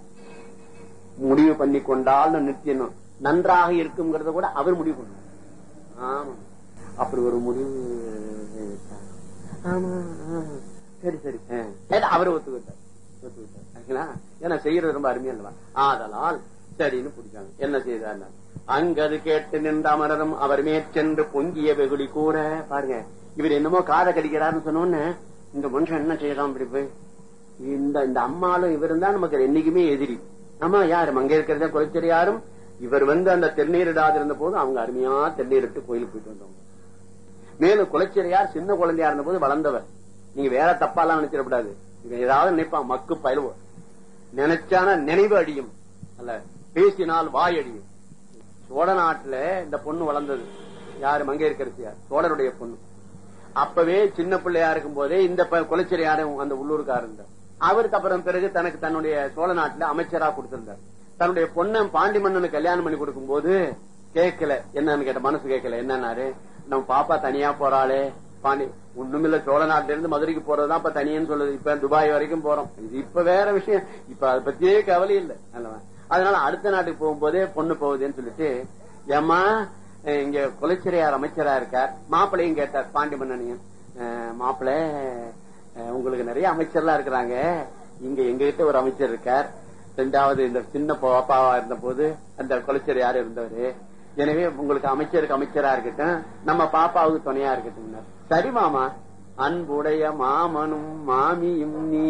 முடிவு பண்ணி கொண்டால் நிறுத்திடணும் நன்றாக இருக்குங்கிறத கூட அவர் முடிவு பண்ணணும் ஆமா அப்படி ஒரு முடிவு எடுத்தார். ஆமா ஆ. சரி சரி ஆ. ஏன்னா அவர் ஒத்துக்கிட்டார் ஒத்துக்கிட்டார் சரிங்களா? ஏன்னா செய்யறது ரொம்ப அருமையா இல்லவா ஆதலால் சரின்னு பிடிச்சாங்க என்ன செய்தார் அங்கது கேட்டு நின்ற அமரரும் அவர் மேற்சென்று பொங்கிய வெகுளி கூற பாருங்க இவர் என்னமோ காதை கடிக்கிறாருன்னு சொன்னோன்னு இந்த மனுஷன் என்ன செய்யறான் இப்படி போய் இந்த இந்த அம்மாலும் இவர் தான் நமக்கு என்னைக்குமே எதிரி ஆமா யாரு அங்க இருக்கிறத குறைச்சல் யாரும் இவர் வந்து அந்த தென்னீரிடாது இருந்த போது அவங்க அருமையா தென்னீரிட்டு கோயிலுக்கு போயிட்டு வந்தவங்க மேலும் குலச்சிறையார் சின்ன குழந்தையா இருந்த போது வளர்ந்தவர் நீங்க வேற தப்பாலாம் நினைச்சிடக்கூடாது இவன் ஏதாவது நினைப்பான் மக்கு பயிலுவோம் நினைச்சானா நினைவு அடியும் அல்ல பேசினால் வாய் அடியும் சோழ நாட்டுல இந்த பொண்ணு வளர்ந்தது யாரு மங்கையர்கரசியார் சோழருடைய பொண்ணு அப்பவே சின்ன பிள்ளையா இருக்கும் போதே இந்த ப- குலச்சிறையாரும் அந்த உள்ளூருக்காரர் இருந்தார் அவருக்கு அப்புறம் பிறகு தனக்கு தன்னுடைய சோழ நாட்டுல அமைச்சரா கொடுத்திருந்தார் தன்னுடைய பொண்ணை பாண்டி மன்னனுக்கு கல்யாணம் பண்ணி கொடுக்கும் போது கேட்கல என்னன்னு கேட்ட மனசு கேட்கல என்னன்னாரு நம்ம பாப்பா தனியா போறாளே பாண்டி ஒண்ணுமில்ல சோழ நாட்டுல இருந்து மதுரைக்கு போறதுதான் இப்ப தனியன்னு சொல்லுது இப்ப துபாய் வரைக்கும் போறோம் இது இப்ப வேற விஷயம் இப்ப அதை பத்தியே கவலை இல்லை அல்லவா? அதனால அடுத்த நாட்டுக்கு போகும்போதே பொண்ணு போகுதுன்னு சொல்லிட்டு ஏமா இங்க குலச்சிறையார் அமைச்சரா இருக்கார் மாப்பிள்ளையும் கேட்டார் பாண்டி மன்னனையும் அஹ், மாப்பிள்ளை அஹ், உங்களுக்கு நிறைய அமைச்சர்லாம் இருக்கிறாங்க இங்க எங்க கிட்ட ஒரு அமைச்சர் இருக்கார் ரெண்டாவது இந்த சின்ன பாப்பாவா இருந்த போது அந்த குலச்சிறையார் இருந்தவரு எனவே உங்களுக்கு அமைச்சருக்கு அமைச்சரா இருக்கட்டும் நம்ம பாப்பாவுக்கு துணையா இருக்கட்டும் சரி மாமா அன்புடைய மாமனும் மாமியும் நீ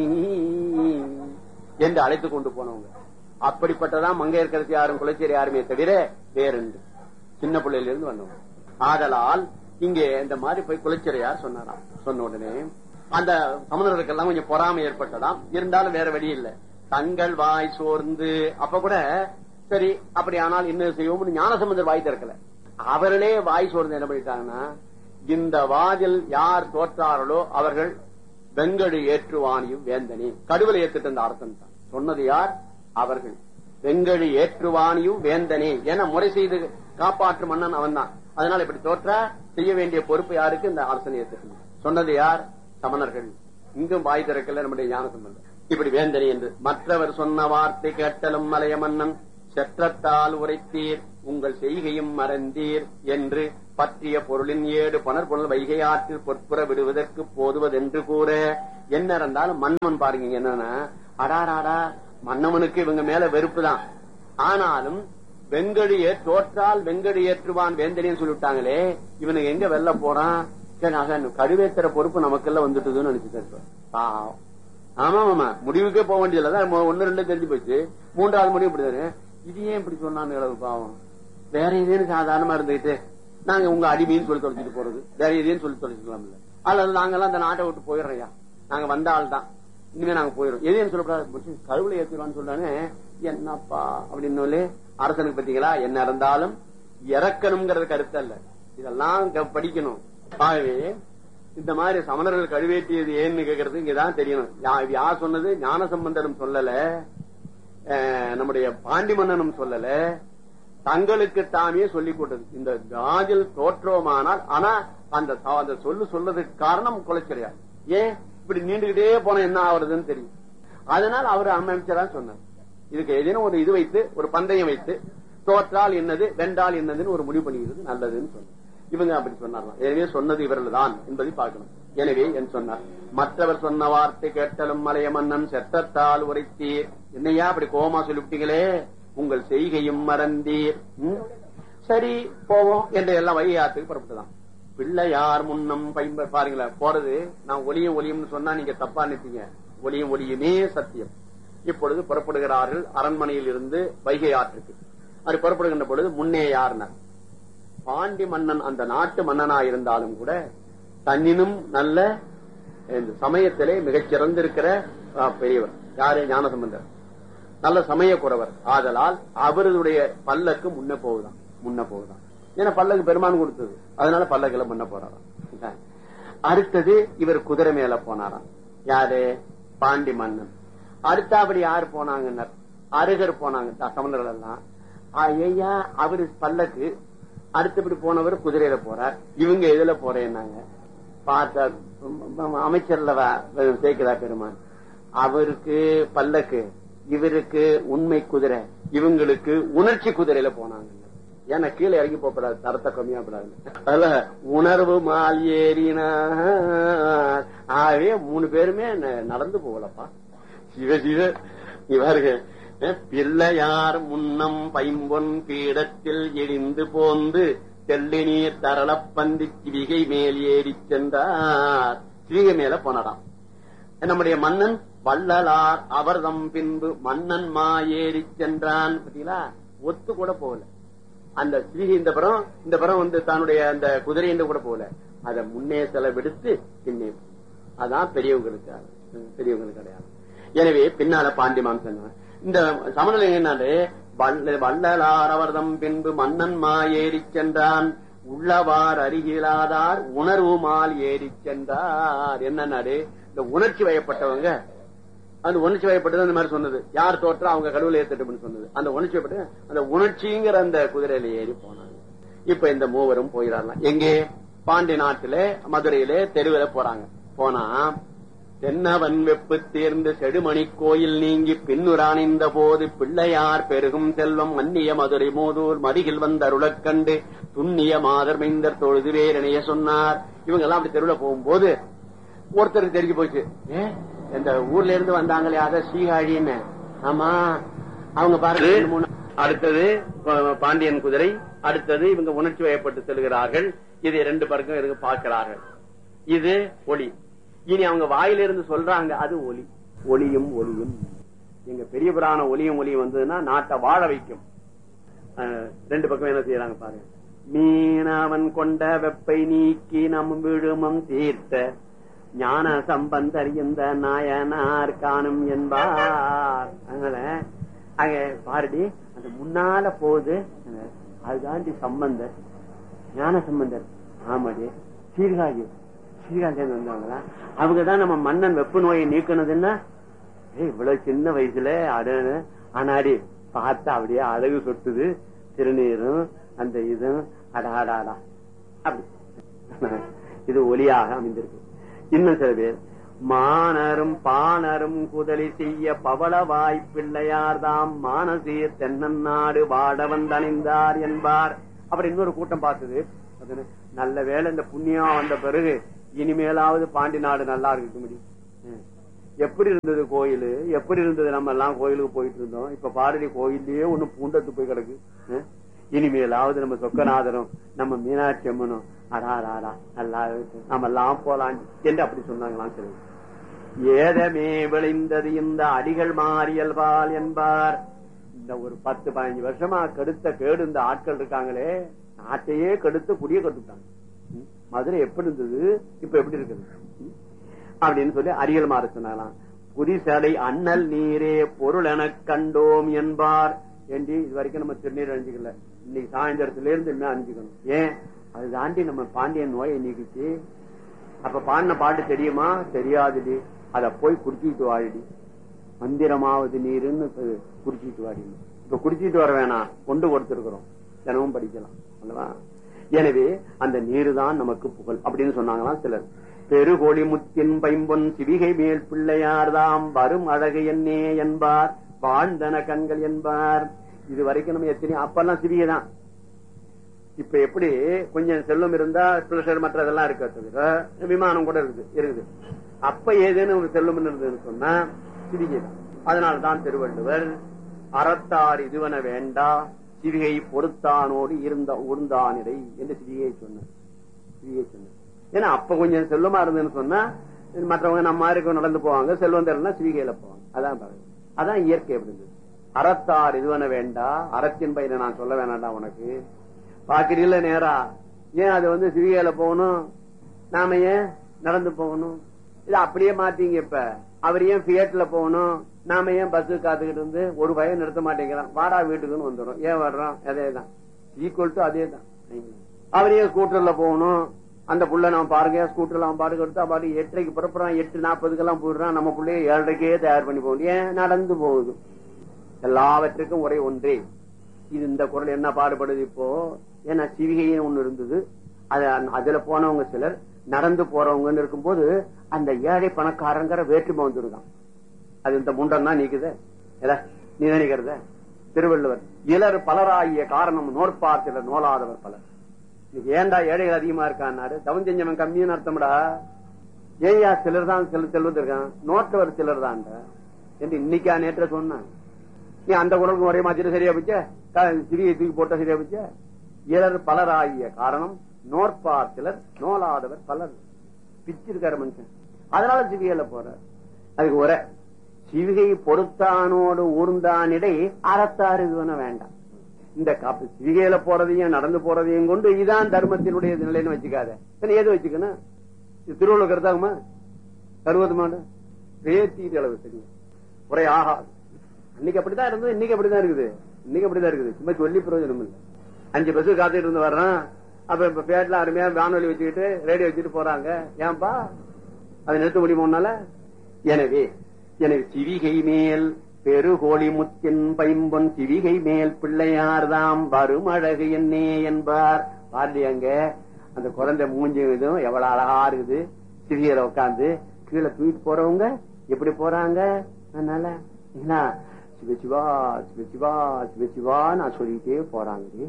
என்று அழைத்து கொண்டு போனவங்க அப்படிப்பட்டதான் மங்கையர்கரசி யாரும் குலச்சேரி யாருமே தவிர வேறென்று சின்ன பிள்ளையில இருந்து வந்தவங்க ஆதலால் இங்கே இந்த மாதிரி போய் குலச்சிறையார் சொன்னாராம் சொன்ன உடனே அந்த சமணர்களுக்கெல்லாம் கொஞ்சம் பொறாமை ஏற்பட்டதாம் இருந்தாலும் வேற வழி இல்லை தங்கள் வாய் சோர்ந்து அப்ப கூட சரி அப்படி ஆனால் என்ன செய்வோம்னு ஞானசம்பந்தர் வாய் திறக்கல அவர்களே வாய் சோர்ந்து என்ன பண்ணிட்டாங்கன்னா இந்த வாதில் யார் தோற்றார்களோ அவர்கள் வெங்கடு ஏற்றுவானியும் வேந்தனி கடுவலை ஏத்துட்டு அந்த அரசன் தான் சொன்னது யார் அவர்கள் வெங்கடு ஏற்றுவானியும் வேந்தனே என முறை செய்து காப்பாற்றும் மன்னன் அவன் தான் அதனால இப்படி தோற்றா செய்ய வேண்டிய பொறுப்பு யாருக்கு இந்த அரசன் ஏத்துக்கணும் சொன்னது யார் சமணர்கள் இங்கும் வாய் திறக்கல நம்முடைய ஞான சம்பந்தம் இப்படி வேந்தனி என்று மற்றவர் சொன்ன வார்த்தை கேட்டலும் மலைய மன்னன் செற்றத்தால் உரைத்தீர் உங்கள் செய்கையும் மறந்தீர் என்று பற்றிய பொருளின் ஏடு பணற்பொருள் வைகை ஆற்றில் பொற்புற விடுவதற்கு போதுவதென்று கூற என்ன இருந்தாலும் மன்னவன் பாருங்க என்னன்னா அடாராடா மன்னவனுக்கு இவங்க மேல வெறுப்பு தான் ஆனாலும் வெங்கடியே தோற்றால் வெங்கடி ஏற்றுவான் வேந்தனின்னு சொல்லிவிட்டாங்களே இவனுக்கு எங்க வெல்ல போறான் சரி, அதான் கடுவேத்துற பொறுப்பு நமக்கெல்லாம் வந்துட்டுதுன்னு நினைச்சுட்டு பாவம் ஆமா ஆமா முடிவுக்கே போக வேண்டியதுலதான் ஒன்னு ரெண்டு தெரிஞ்சு போச்சு மூன்றாவது முடிவு இப்படிதானே இது ஏன் இப்படி சொன்னான்னு இளவு பாவம் வேற எதையும் சாதாரணமா இருந்துகிட்டு நாங்க உங்க அடிமைன்னு சொல்லி தொலைச்சிட்டு போறது வேற எதையும் சொல்லி தொலைச்சிக்கலாம் இல்ல அல்லது நாங்கெல்லாம் அந்த நாட்டை விட்டு போயிடுறையா நாங்க வந்த ஆள் தான் இனிமே நாங்க போயிடும் எதையும் சொல்லக்கூடாது கழுவுல ஏத்திடுவான்னு சொல்றானே என்னப்பா அப்படின்னு அரசனுக்கு பாத்தீங்களா என்ன இருந்தாலும் இறக்கணுங்கிறது கருத்து அல்ல இதெல்லாம் க- படிக்கணும் ஆகவே இந்த மாதிரி சமணர்கள் கழுவேற்றியது ஏன்னு கேக்குறது இங்கதான் தெரியணும் யா- இது யார் சொன்னது ஞான சம்பந்தரும் சொல்லல அஹ், நம்முடைய பாண்டி மன்னனும் சொல்லல தங்களுக்கு தாமே சொல்லிக் கொண்டது இந்த ராஜில் தோற்றோமானால் ஆனா அந்த ச- அந்த சொல்லு சொல்றதுக்கு காரணம் குலைச்சரியா ஏன் இப்படி நீண்டுகிட்டே போன என்ன ஆகுறதுன்னு தெரியும் அதனால் அவர் அமைச்சரா சொன்னார் இதுக்கு ஏதேனும் ஒரு இது வைத்து ஒரு பந்தயம் வைத்து தோற்றால் என்னது வென்றால் என்னதுன்னு ஒரு முடிவு பண்ணிக்கிறது நல்லதுன்னு சொன்னார் இவங்க அப்படி சொன்னார்லாம் எனவே சொன்னது இவர்கள் தான் என்பதை பார்க்கணும் எனவே என் சொன்னார் மற்றவர் சொன்ன வார்த்தை கேட்டலும் மலைய மன்னன் செத்தத்தால் உரைத்தீர் என்னையா அப்படி கோமா சொல்லிவிட்டீங்களே உங்கள் செய்கையும் மறந்தீர் ம்? சரி போவோம் என்று எல்லாம் வையாத்துக்கு புறப்பட்டுதான் பிள்ளையார் முன்னம் பயன்ப பாருங்களேன் போறது நான் ஒளியும் ஒளியும்னு சொன்னா நீங்க தப்பா நினைப்பீங்க ஒளியும் ஒளியுமே சத்தியம் இப்பொழுது புறப்படுகிறார்கள் அரண்மனையில் இருந்து வைகை ஆற்றுக்கு அது புறப்படுகின்ற பொழுது முன்னே யார்னர் பாண்டி மன்னன் அந்த நாட்டு மன்னனா இருந்தாலும் கூட தன்னினும் நல்ல இந்த சமயத்திலே மிகச் சிறந்திருக்கிற ஆ, பெரியவர் யாரு ஞானசம்பந்தர் நல்ல சமய குறவர் ஆதலால் அவருடைய பல்லக்கு முன்ன போகுதான் முன்ன போகுதான் ஏன்னா பல்லக்கு பெருமான் கொடுத்தது அதனால பல்லக்குல முன்ன போறாராம் அடுத்தது இவர் குதிரை மேல போனாராம் யாரு பாண்டி மன்னன் அடுத்தபடி யார் போனாங்க அருகர் போனாங்க த- சமணர்கள் எல்லாம் ஆ, ஐயா அவரு பல்லக்கு அடுத்தபடி போனவர் குதிரையில போறார் இவங்க எதுல போறேன்னாங்க பார்த்தா உம், உம், அமைச்சர்ல வ- சேக்கிரா பெருமான் அவருக்கு பல்லக்கு இவருக்கு உண்மை குதிரை இவங்களுக்கு உணர்ச்சி குதிரையில போனாங்க ஏன்னா கீழே இறங்கி போகக்கூடாது தரத்தை கம்மியா கூடாது அதுல உணர்வு மால் ஏறினார் ஆகவே மூணு பேருமே ந- நடந்து போகலப்பா சிவ சிவ இவர்கள் பிள்ளையார் முன்னம் பைம்பொன் பீடத்தில் எரிந்து போந்து தெள்ளி நீர் தரளப்பந்தி சிவிகை மேல் ஏறிச் சென்றார் சிவிகை மேல போனடாம் நம்முடைய மன்னன் வள்ளலார் அவர்தம் பின்பு மன்னன் மா ஏறிச் சென்றான் பாத்தீங்களா ஒத்து கூட போகல அந்த சிவிகை இந்த புறம் இந்த புறம் வந்து தன்னுடைய அந்த குதிரை என்று கூட போகல அத முன்னே செலவெடுத்து பின்னே போகும். அதான் பெரியவங்களுக்கு அது. பெரியவங்களுக்கு கிடையாது எனவே பின்னால பாண்டிமான் சொன்னான் இந்த சமநிலை என்னாலே வள்ள- வள்ளலார் அவர்தம் பின்பு மன்னன் மா ஏறிச் சென்றான் உள்ளவார் அருகிலாதார் உணர்வு மால் ஏறிச் சென்றார் என்னன்னாரு இந்த உணர்ச்சி வயப்பட்டவங்க அந்த உணர்ச்சி வயப்பட்டது அந்த மாதிரி சொன்னது யார் தோற்றா அவங்க கடவுளை ஏத்துட்டும்னு சொன்னது அந்த உணர்ச்சி வயப்பட்டது அந்த உணர்ச்சிங்கிற அந்த குதிரையில ஏறி போனாங்க இப்ப இந்த மூவரும் போயிடலாம் எங்கே பாண்டி நாட்டிலே மதுரையிலே தெருவில போறாங்க போனா தென்னவன் வெப்பு தேர்ந்து செடுமணி கோயில் நீங்கி பின்னுராணிந்த போது பிள்ளையார் பெருகும் செல்வம் மன்னிய மதுரை மோதூர் மருகில் வந்த அருளக் கண்டு துண்ணிய மாதர் மைந்தர் தொழுது வேரணைய சொன்னார் இவங்க எல்லாம் அப்படி தெருவுல போகும்போது ஒருத்தருக்கு தெரிஞ்சு போச்சு ஏ, இந்த ஊர்ல இருந்து வந்தாங்களே அத சீகாழின்னு ஆமா அவங்க பாருங்க ரெண்டு மூணு- அடுத்தது பா- பாண்டியன் குதிரை அடுத்தது இவங்க உணர்ச்சி வயப்பட்டு செல்கிறார்கள் இது ரெண்டு பக்கம் இருக்கு பார்க்கிறார்கள் இது ஒளி இனி அவங்க வாயிலிருந்து சொல்றாங்க அது ஒளி ஒளியும் ஒளியும் எங்க பெரிய புராண ஒளியும் ஒளியும் வந்ததுன்னா நாட்டை வாழ வைக்கும் அஹ், ரெண்டு பக்கம் என்ன செய்யறாங்க பாருங்க மீனவன் கொண்ட வெப்பை நீக்கி நம் விழுமம் தீர்த்த ஞான சம்பந்தர் இந்த நாயனார் காணும் என்பார் அதனால அங்க பாருடி அந்த முன்னால போகுது அஹ், அதுதாண்டி சம்பந்தர் ஞான சம்பந்தர் ஆமாடி சீர்காழி சீர்காழி வந்தவங்களா அவங்கதான் நம்ம மன்னன் வெப்ப நோயை நீக்கணுதுன்னா ஏய் இவ்வளவு சின்ன வயசுல அடு ஆனாடி பார்த்தா அப்படியே அழகு சொட்டுது திருநீரும் அந்த இதும் அடாடாடா அப்படி இது ஒலியாக அமைந்திருக்கு இன்னும் சில பேர் மானரும் பானரும் குதலி செய்ய பவளவாய் பிள்ளையார் தாம் மானசீர் தென்னநாடு வாடவன் தணிந்தார் என்பார் அப்புறம் இன்னொரு கூட்டம் பார்த்தது அது என்ன? நல்ல வேளை இந்த புண்ணியம் வந்த பிறகு இனிமேலாவது பாண்டி நாடு நல்லா இருக்க முடியும் ம். எப்படி இருந்தது கோயில் எப்படி இருந்தது நம்ம எல்லாம் கோயிலுக்கு போயிட்டு இருந்தோம் இப்ப பாரதி கோயில்லயே ஒண்ணு பூண்டத்து போய் கிடக்கு ம். இனிமேலாவது நம்ம சொக்கநாதரும் நம்ம மீனாட்சி அம்மனும் அடா அடா நல்லா இருக்கு நம்ம எல்லாம் போலாம் என்று அப்படி சொன்னாங்களாம் சரி ஏதமே விளைந்தது இந்த அடிகள் மாறியல்பால் என்பார் இந்த ஒரு பத்து பதினஞ்சு வருஷமா கெடுத்த கேடு இந்த ஆட்கள் இருக்காங்களே நாட்டையே கெடுத்து குடிய கட்டுட்டாங்க ம். மதுரை எப்படி இருந்தது இப்ப எப்படி இருக்குது ம். அப்படின்னு சொல்லி அரியல் மாற சொன்னாலாம் புரிசடை அண்ணல் நீரே பொருள் எனக் கண்டோம் என்பார் ஏண்டி இது வரைக்கும் நம்ம திருநீர் அணிஞ்சுக்கல இன்னைக்கு சாயந்தரத்துல இருந்து என்ன அணிஞ்சுக்கணும் ஏன் அது தாண்டி நம்ம பாண்டியன் நோயை நீக்கிச்சு அப்ப பாடின பாட்டு தெரியுமா தெரியாதுடி அத போய் குடிச்சிட்டு வாடிடி மந்திரமாவது நீருன்னு இப்ப குடிச்சிட்டு வாடி இப்ப குடிச்சிட்டு வர வேணாம் கொண்டு கொடுத்திருக்கிறோம் தினமும் படிக்கலாம் அல்லவா எனவே அந்த நீரு தான் நமக்கு புகழ் அப்படின்னு சொன்னாங்களாம் சிலர் பெருகொழி முத்தின் பைம்பொன் சிவிகை மேல் பிள்ளையார் தாம் வரும் அழகு என்னே என்பார் வாழ்ந்தன கண்கள் என்பார் இது வரைக்கும் நம்ம எத்தனை அப்பெல்லாம் சிவிகை தான் இப்ப எப்படி கொஞ்சம் செல்வம் இருந்தா பிளஷர் மற்றதெல்லாம் இருக்க தவிர விமானம் கூட இருக்குது இருக்குது அப்ப ஏதேனும் ஒரு செல்வம் இருந்ததுன்னு சொன்னா சிவிகை தான் அதனால்தான் திருவள்ளுவர் அறத்தார் இதுவன வேண்டா சிவிகை பொறுத்தானோடு இருந்த உருந்தானிடை என்று சிவிகையை சொன்னார் சிவிகை சொன்னது ஏன்னா அப்ப கொஞ்சம் செல்வமா இருந்ததுன்னு சொன்னா மற்றவங்க நம்ம மாதிரி நடந்து போவாங்க செல்வம் தெரியலன்னா சிவிகையில போவாங்க அதான் பாருங்க. அதான் இயற்கை அப்படி இருந்தது அறத்தார் இதுவன வேண்டா அறத்தின் பயிரை நான் சொல்ல வேணாண்டா உனக்கு பாக்குறீல்ல நேரா ஏன் அது வந்து சிவிகையில போகணும் நாம ஏன் நடந்து போகணும் இது அப்படியே மாத்தீங்க இப்ப அவர் ஏன் பியட்ல போகணும் நாம ஏன் பஸ் காத்துக்கிட்டு இருந்து ஒரு பையன் நிறுத்த மாட்டேங்கிறான் வாடா வீட்டுக்குன்னு வந்துடும் ஏன் வர்றோம் அதேதான் ஈக்குவல் டு அதே தான் அவர் ஏன் ஸ்கூட்டர்ல போகணும் அந்த புள்ள நம்ம பாருங்க ஸ்கூட்டர்ல அவன் பாட்டுக்கு எடுத்து அவன் பாட்டு எட்டரைக்கு புறப்புறான் எட்டு நாற்பதுக்கெல்லாம் போயிடுறான் நம்ம புள்ளைய ஏழரைக்கே தயார் பண்ணி போகணும் ஏன் நடந்து போகுது எல்லாவற்றுக்கும் ஒரே ஒன்றே இது இந்த குரல் என்ன பாடுபடுது இப்போ ஏன்னா சிவிகைன்னு ஒண்ணு இருந்தது அது அதுல போனவங்க சிலர் நடந்து போறவங்கன்னு இருக்கும்போது அந்த ஏழை பணக்காரங்கிற வேற்றுமை வந்துருக்கான் அது இந்த முண்டம் தான் நீக்குது நீ நினைக்கிறத திருவள்ளுவர் இலர் பலராகிய காரணம் நோற்பார் சிலர் நோலாதவர் பலர் இன்னைக்கு ஏன்டா ஏழைகள் அதிகமா இருக்கான்னாரு தவம் செஞ்சவன் கம்மின்னு அர்த்தம்டா ஏயா சிலர் தான் செல் செல்வது இருக்கான் நோட்டவர் சிலர் தான்டா என்று இன்னைக்கா நேற்ற சொன்னான் நீ அந்த குரலுக்கு ஒரே மாதிரி சரியா வச்ச சிறிய தூக்கி போட்ட சரியா வச்ச இலர் பலராகிய காரணம் நோற்பார் சிலர் நோலாதவர் பலர் பிச்சிருக்காரு மனுஷன் அதனால சிவிகையில போறார் அதுக்கு ஒரே சிவிகை பொறுத்தானோடு ஊர்ந்தானிடை அறத்தாறு இதுவன வேண்டாம் இந்த காப்பு சிவிகையில போறதையும் நடந்து போறதையும் கொண்டு இதான் தர்மத்தினுடைய நிலைன்னு வச்சுக்காத சரி ஏது வச்சுக்கணும் இது திருவள்ளுவர் கருத்தாகுமா கருவது மாடு பேத்திட்டு அளவு தெரியும் ஒரே ஆகாது இன்னைக்கு அப்படிதான் இருந்தது இன்னைக்கு அப்படிதான் இருக்குது இன்னைக்கு அப்படிதான் இருக்குது சும்மா சொல்லி பிரயோஜனம் இல்லை அஞ்சு பஸ் காத்துட்டு இருந்து வர்றான் அப்ப இப்ப பேட்ல அருமையா வானொலி வச்சுக்கிட்டு ரேடியோ வச்சுட்டு போறாங்க ஏன்பா அதை நிறுத்த முடியுமோனால எனவே எனவே சிவிகை மேல் பெருகோழி முத்தின் பைம்பொன் சிவிகை மேல் பிள்ளையார்தாம் வரும் அழகு என்னே என்பார் பாரதி அங்க அந்த குழந்தை மூஞ்சி இதுவும் எவ்வளவு அழகா இருக்குது சிவிகையில உட்காந்து கீழே தூக்கிட்டு போறவங்க எப்படி போறாங்க அதனால என்ன சிவசிவா சிவசிவா சிவசிவா நான் சொல்லிட்டே போறாங்க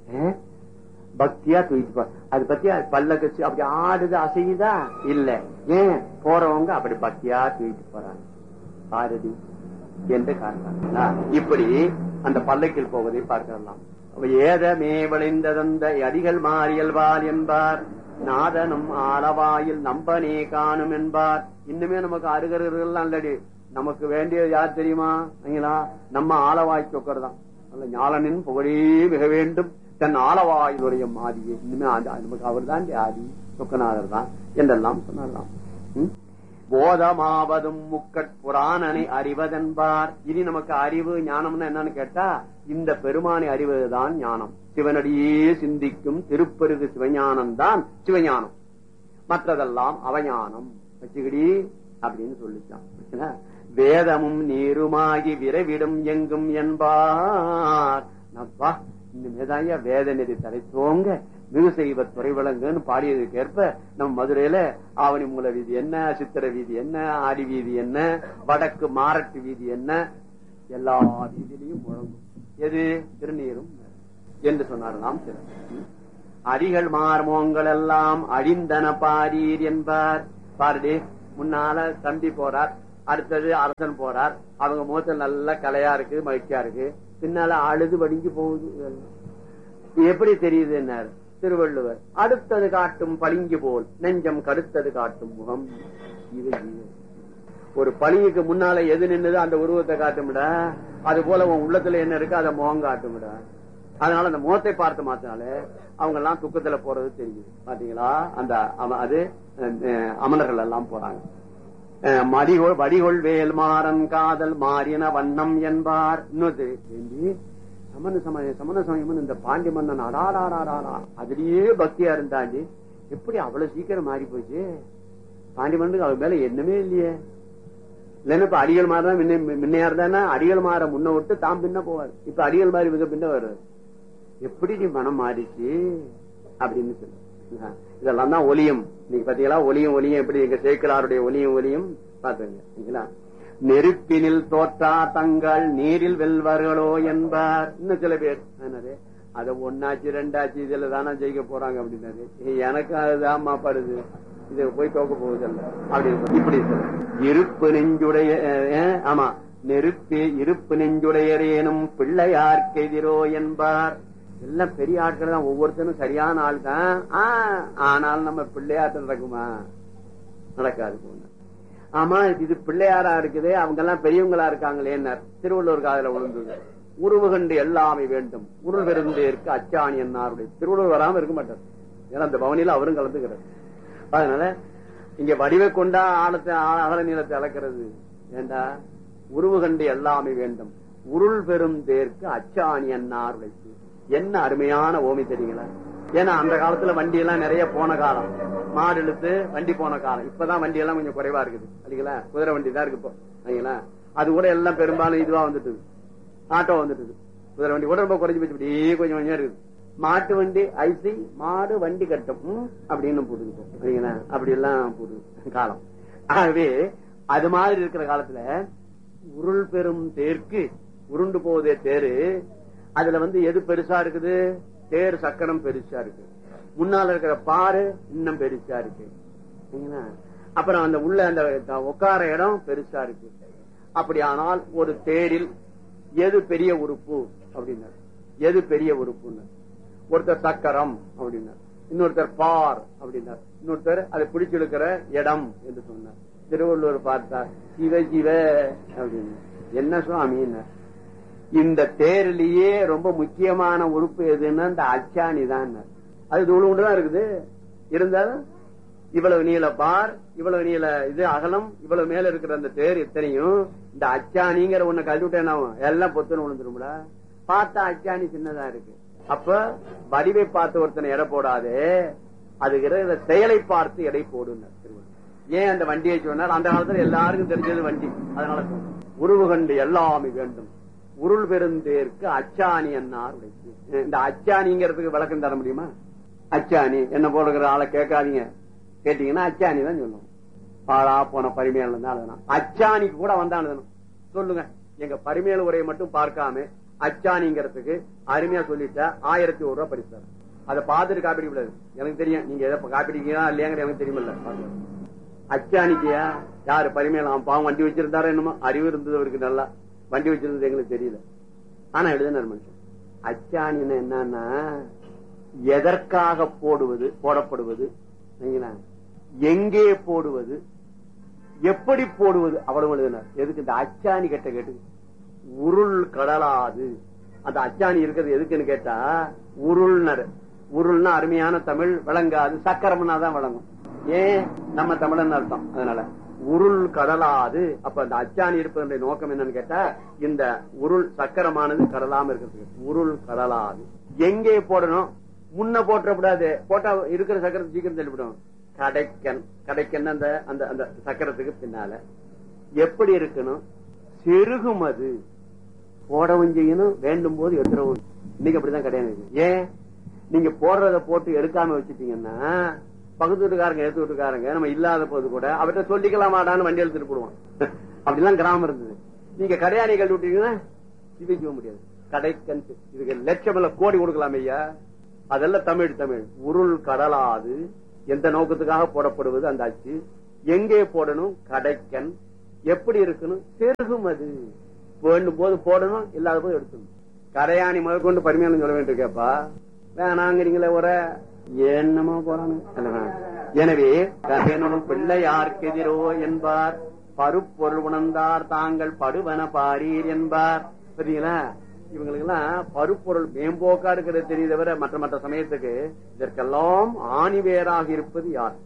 பக்தியா தூக்கிட்டு போ அது பத்தி பல்ல கட்சி அப்படி ஆடுது அசையுதா இல்ல ஏன் போறவங்க அப்படி பக்தியா தூக்கிட்டு போறாங்க பாரதி என்று காரணம் இப்படி அந்த பல்லக்கில் போவதை பார்க்கலாம் ஏதமே விளைந்ததந்த அடிகள் மாறியல்வார் என்பார் நாதனும் ஆளவாயில் நம்பனே காணும் என்பார் இன்னுமே நமக்கு அருகர்கள் அல்லடி நமக்கு வேண்டியது யார் தெரியுமா நம்ம ஆளவாய் சொக்கர் தான் அல்ல ஞாலனின் புகழே மிக வேண்டும் தன் ஆளவாயுடைய மாதிரியே இன்னுமே நமக்கு அவர் தான் ஆதி சொக்கநாதர் தான் என்றெல்லாம் சொன்னார்லாம் போதமாவதும் முக்கட் புராணனை அறிவதென்பார் இனி நமக்கு அறிவு ஞானம்னு என்னன்னு கேட்டா இந்த பெருமானை அறிவதுதான் ஞானம் சிவனடியே சிந்திக்கும் திருப்பெருகு சிவஞானம் தான் சிவஞானம் மற்றதெல்லாம் அவஞானம் வச்சுக்கிடி அப்படின்னு சொல்லிச்சான் வேதமும் நீருமாகி விரைவிடும் எங்கும் என்பார் இனிமேதாயா வேத நெறி தலை தோங்க மிகு செய்வ துறை விளங்குன்னு பாடியதுக்கு ஏற்ப நம்ம மதுரையில ஆவணி மூல வீதி என்ன சித்திர வீதி என்ன ஆடி வீதி என்ன வடக்கு மாரட்டு வீதி என்ன எல்லா வீதியிலையும் முழங்கும் எது திருநீரும் என்று சொன்னார் நாம் அடிகள் மார்மோங்கள் எல்லாம் அழிந்தன பாரீர் என்பார் பாருடி முன்னால தம்பி போறார் அடுத்தது அரசன் போறார் அவங்க முகத்தில் நல்ல கலையா இருக்கு மகிழ்ச்சியா இருக்கு பின்னால அழுது வடிஞ்சு போகுது எப்படி தெரியுது என்ன திருவள்ளுவர் அடுத்தது காட்டும் பளிங்கு போல் நெஞ்சம் கடுத்தது காட்டும் முகம் இது ஒரு பளிங்குக்கு முன்னால எது நின்னுதோ அந்த உருவத்தை காட்டும்டா அது போல உன் உள்ளத்துல என்ன இருக்கு அதை முகம் காட்டும்டா அதனால அந்த முகத்தை பார்த்து மாத்தினாலே அவங்க எல்லாம் துக்கத்துல போறது தெரியுது பாத்தீங்களா அந்த அது அமலர்கள் எல்லாம் போறாங்க மடிகொள் வடிகொள் வேல் மாறன் காதல் மாறின வண்ணம் என்பார் இன்னொரு சமண சமய சமண சமயம் இந்த பாண்டி மன்னன் அடாடாடாடா அதுலயே பக்தியா இருந்தாண்டி எப்படி அவ்வளவு சீக்கிரம் மாறி போச்சு பாண்டி மன்னனுக்கு அவர் மேல என்னமே இல்லையே இல்லைன்னா இப்ப அடிகள் மாறதான் முன்னையா இருந்தா அடிகள் மாற முன்ன விட்டு தாம் பின்ன போவார் இப்ப அடிகள் மாறி மிக பின்ன வருவார் எப்படி நீ மனம் மாறிச்சு அப்படின்னு சொல்லு இதெல்லாம் தான் ஒலியும் நீங்க பாத்தீங்களா ஒலியும் ஒலியும் எப்படி எங்க சேக்கலாருடைய ஒலியும் ஒலியும் பாத்துங்க நெருப்பினில் தோற்றா தங்கள் நீரில் வெல்வார்களோ என்பார் இன்னும் சில பேர் என்னது அத ஒன்னாச்சு ரெண்டாச்சு இதுல தானே ஜெயிக்க போறாங்க அப்படின்னாரு எனக்கு அதுதான் படுது இது போய் தோக்க போகுதல்ல அப்படி இப்படி இருப்பு நெஞ்சுடைய ஆமா நெருப்பு இருப்பு நெஞ்சுடையரேனும் பிள்ளையார்க்கு எதிரோ என்பார் எல்லாம் பெரிய ஆட்கள் தான் ஒவ்வொருத்தரும் சரியான ஆள் தான் ஆனாலும் நம்ம பிள்ளையாட்டம் நடக்குமா நடக்காது போன ஆமா இது பிள்ளையாரா இருக்குது அவங்க எல்லாம் பெரியவங்களா இருக்காங்களேன்னார் திருவள்ளுவர் காதல விழுந்தது உருவு கண்டு எல்லாமே வேண்டும் உருள் பெருந்தேற்கு அச்சாணி என்னாருடைய திருவள்ளுவர் வராம இருக்க மாட்டார் ஏன்னா அந்த பவனியில அவரும் கலந்துக்கிறார் அதனால இங்க வடிவை கொண்டா ஆழத்தை ஆ- அகல நீளத்தை அளக்கிறது ஏண்டா உருவு கண்டு எல்லாமே வேண்டும் உருள் பெரும் தேர்க்கு அச்சாணி என்னார் உடைத்து என்ன அருமையான ஓமி தெரியுங்களா ஏன்னா அந்த காலத்துல வண்டி எல்லாம் நிறைய போன காலம் மாடு இழுத்து வண்டி போன காலம் இப்பதான் வண்டி எல்லாம் கொஞ்சம் குறைவா இருக்குது இல்லைங்களா குதிரை வண்டி தான் இருக்கு இப்போ சரிங்களா அது கூட எல்லாம் பெரும்பாலும் இதுவா வந்துட்டு ஆட்டோ வந்துட்டு குதிரை வண்டி கூட ரொம்ப குறைஞ்சு போச்சு இப்படியே கொஞ்சம் கொஞ்சம் இருக்குது மாட்டு வண்டி ஐசி மாடு வண்டி கட்டும் ம், அப்படின்னு போடுது இப்போ. சரிங்களா அப்படி எல்லாம் போடுது காலம் ஆகவே அது மாதிரி இருக்கிற காலத்துல உருள் பெரும் தேர்க்கு உருண்டு போவதே தேரு அதுல வந்து எது பெருசா இருக்குது தேர் சக்கரம் பெருசா இருக்கு முன்னால இருக்கிற பாரு இன்னும் பெருசா இருக்கு சரிங்களா? அப்புறம் அந்த உள்ள அந்த உட்கார இடம் பெருசா இருக்கு அப்படியானால் ஒரு தேரில் எது பெரிய உறுப்பு அப்படின்னார் எது பெரிய உறுப்புன்னு ஒருத்தர் சக்கரம் அப்படின்னார் இன்னொருத்தர் பார் அப்படின்னார் இன்னொருத்தர் அதை பிடிச்சிருக்கிற இடம் என்று சொன்னார் திருவள்ளுவர் பார்த்தார் சிவ சிவ அப்படின்னு என்ன சுவாமின்னார் இந்த தேரிலேயே ரொம்ப முக்கியமான உறுப்பு எதுன்னா இந்த அச்சாணி தான் அது தூள் தான் இருக்குது இருந்தாலும் இவ்வளவு நீள பார் இவ்வளவு நீள இது அகலம் இவ்வளவு மேல இருக்கிற அந்த தேர் இத்தனையும் இந்த அச்சாணிங்கிற ஒண்ணு கழுவி விட்டேன் எல்லாம் பொத்துன்னு விழுந்துரும்ல பார்த்தா அச்சாணி சின்னதா இருக்கு அப்ப வடிவை பார்த்து ஒருத்தனை எடை போடாதே அது இருக்கிற செயலை பார்த்து எடை போடுன்னு திருவள்ளுவர். ஏன் அந்த வண்டியை சொன்னார் அந்த காலத்துல எல்லாருக்கும் தெரிஞ்சது வண்டி அதனால சொன்னார். உருவு கண்டு எல்லாமே வேண்டும் உருள் பெருந்தேற்கு அச்சாணி என்னார் உடைத்து இந்த அச்சாணிங்கிறதுக்கு விளக்கம் தர முடியுமா அச்சாணி என்ன போடுகிற ஆளை கேட்காதீங்க கேட்டீங்கன்னா அச்சாணி தான் சொல்லுவோம் பாழா போன பரிமையாளர் தான் எழுதணும் அச்சாணிக்கு கூட வந்தான் எழுதணும் சொல்லுங்க எங்க பரிமையாள உரையை மட்டும் பார்க்காம அச்சாணிங்கிறதுக்கு அருமையா சொல்லிட்டா ஆயிரத்தி ஒரு ரூபாய் பரிசு தரேன். அதை பார்த்துட்டு காப்பிடிக்க கூடாது எனக்கு தெரியும் நீங்க எதை காப்பிடிக்கீங்களா இல்லையாங்கிற எனக்கு தெரியுமில்ல பாருங்க. அச்சாணிக்கியா யாரு பரிமையில அவன் பாவம் வண்டி வச்சிருந்தாரோ என்னமோ அறிவு இருந்தது அவருக்கு நல்லா வண்டி வச்சிருந்தது எங்களுக்கு தெரியல ஆனா எழுதினார் மனுஷன் அச்சாணின்னு என்னன்னா எதற்காக போடுவது போடப்படுவது சரிங்களா? எங்கே போடுவது எப்படி போடுவது அவ்வளவு எழுதினார் எதுக்கு இந்த அச்சாணி கட்ட கேட்டு உருள் கடலாது அந்த அச்சாணி இருக்கிறது எதுக்குன்னு கேட்டா உருள்னர் உருள்னா அருமையான தமிழ் விளங்காது சக்கரம்னா தான் விளங்கும் ஏன் நம்ம தமிழன் அர்த்தம் அதனால உருள் கடலாது அப்ப அந்த அச்சாணி இருப்பதனுடைய நோக்கம் என்னன்னு கேட்டா இந்த உருள் சக்கரமானது கடலாம இருக்கிறதுக்கு உருள் கடலாது எங்கே போடணும் முன்ன போட்டக்கூடாது போட்டா இருக்கிற சக்கரத்தை சீக்கிரம் தள்ளிவிடும் கடைக்கன் கடைக்கன் அந்த அந்த அந்த சக்கரத்துக்கு பின்னால எப்படி இருக்கணும் செருகுமது போடவும் செய்யணும் வேண்டும் போது எடுத்துடவும் இன்னைக்கு அப்படிதான் கிடையாது ஏன் நீங்க போடுறத போட்டு எடுக்காம வச்சுட்டீங்கன்னா பக்கத்து வீட்டுக்காரங்க எடுத்து வீட்டுக்காரங்க நம்ம இல்லாத போது கூட அவர்கிட்ட சொல்லிக்கலாமாடான்னு வண்டி எடுத்துட்டு போடுவான் அப்படிலாம் கிராமம் இருந்தது நீங்க கடையாணி கழட்டி விட்டீங்கன்னா சிவிக்க முடியாது கடைக்கன் இதுக்கு லட்சம் இல்ல கோடி கொடுக்கலாம் ஐயா அதெல்லாம் தமிழ் தமிழ் உருள் கடலாது எந்த நோக்கத்துக்காக போடப்படுவது அந்த அச்சு எங்கே போடணும் கடைக்கன் எப்படி இருக்கணும் செருகும் அது வேண்டும் போது போடணும் இல்லாத போது எடுக்கணும் கரையாணி முதல் கொண்டு பரிமையான சொல்ல வேண்டியிருக்கேப்பா வேணாங்கிறீங்களே ஒரு என்னமோ போறானு எனவே கதையனும் பிள்ளை யார்க்கெதிரோ என்பார் பருப்பொருள் உணர்ந்தார் தாங்கள் படுவன பாரீர் என்பார் சரிங்களா இவங்களுக்கு எல்லாம் பருப்பொருள் மேம்போக்கா இருக்கிறது தெரியுதவர மற்ற மற்ற சமயத்துக்கு இதற்கெல்லாம் ஆணிவேராக இருப்பது யார்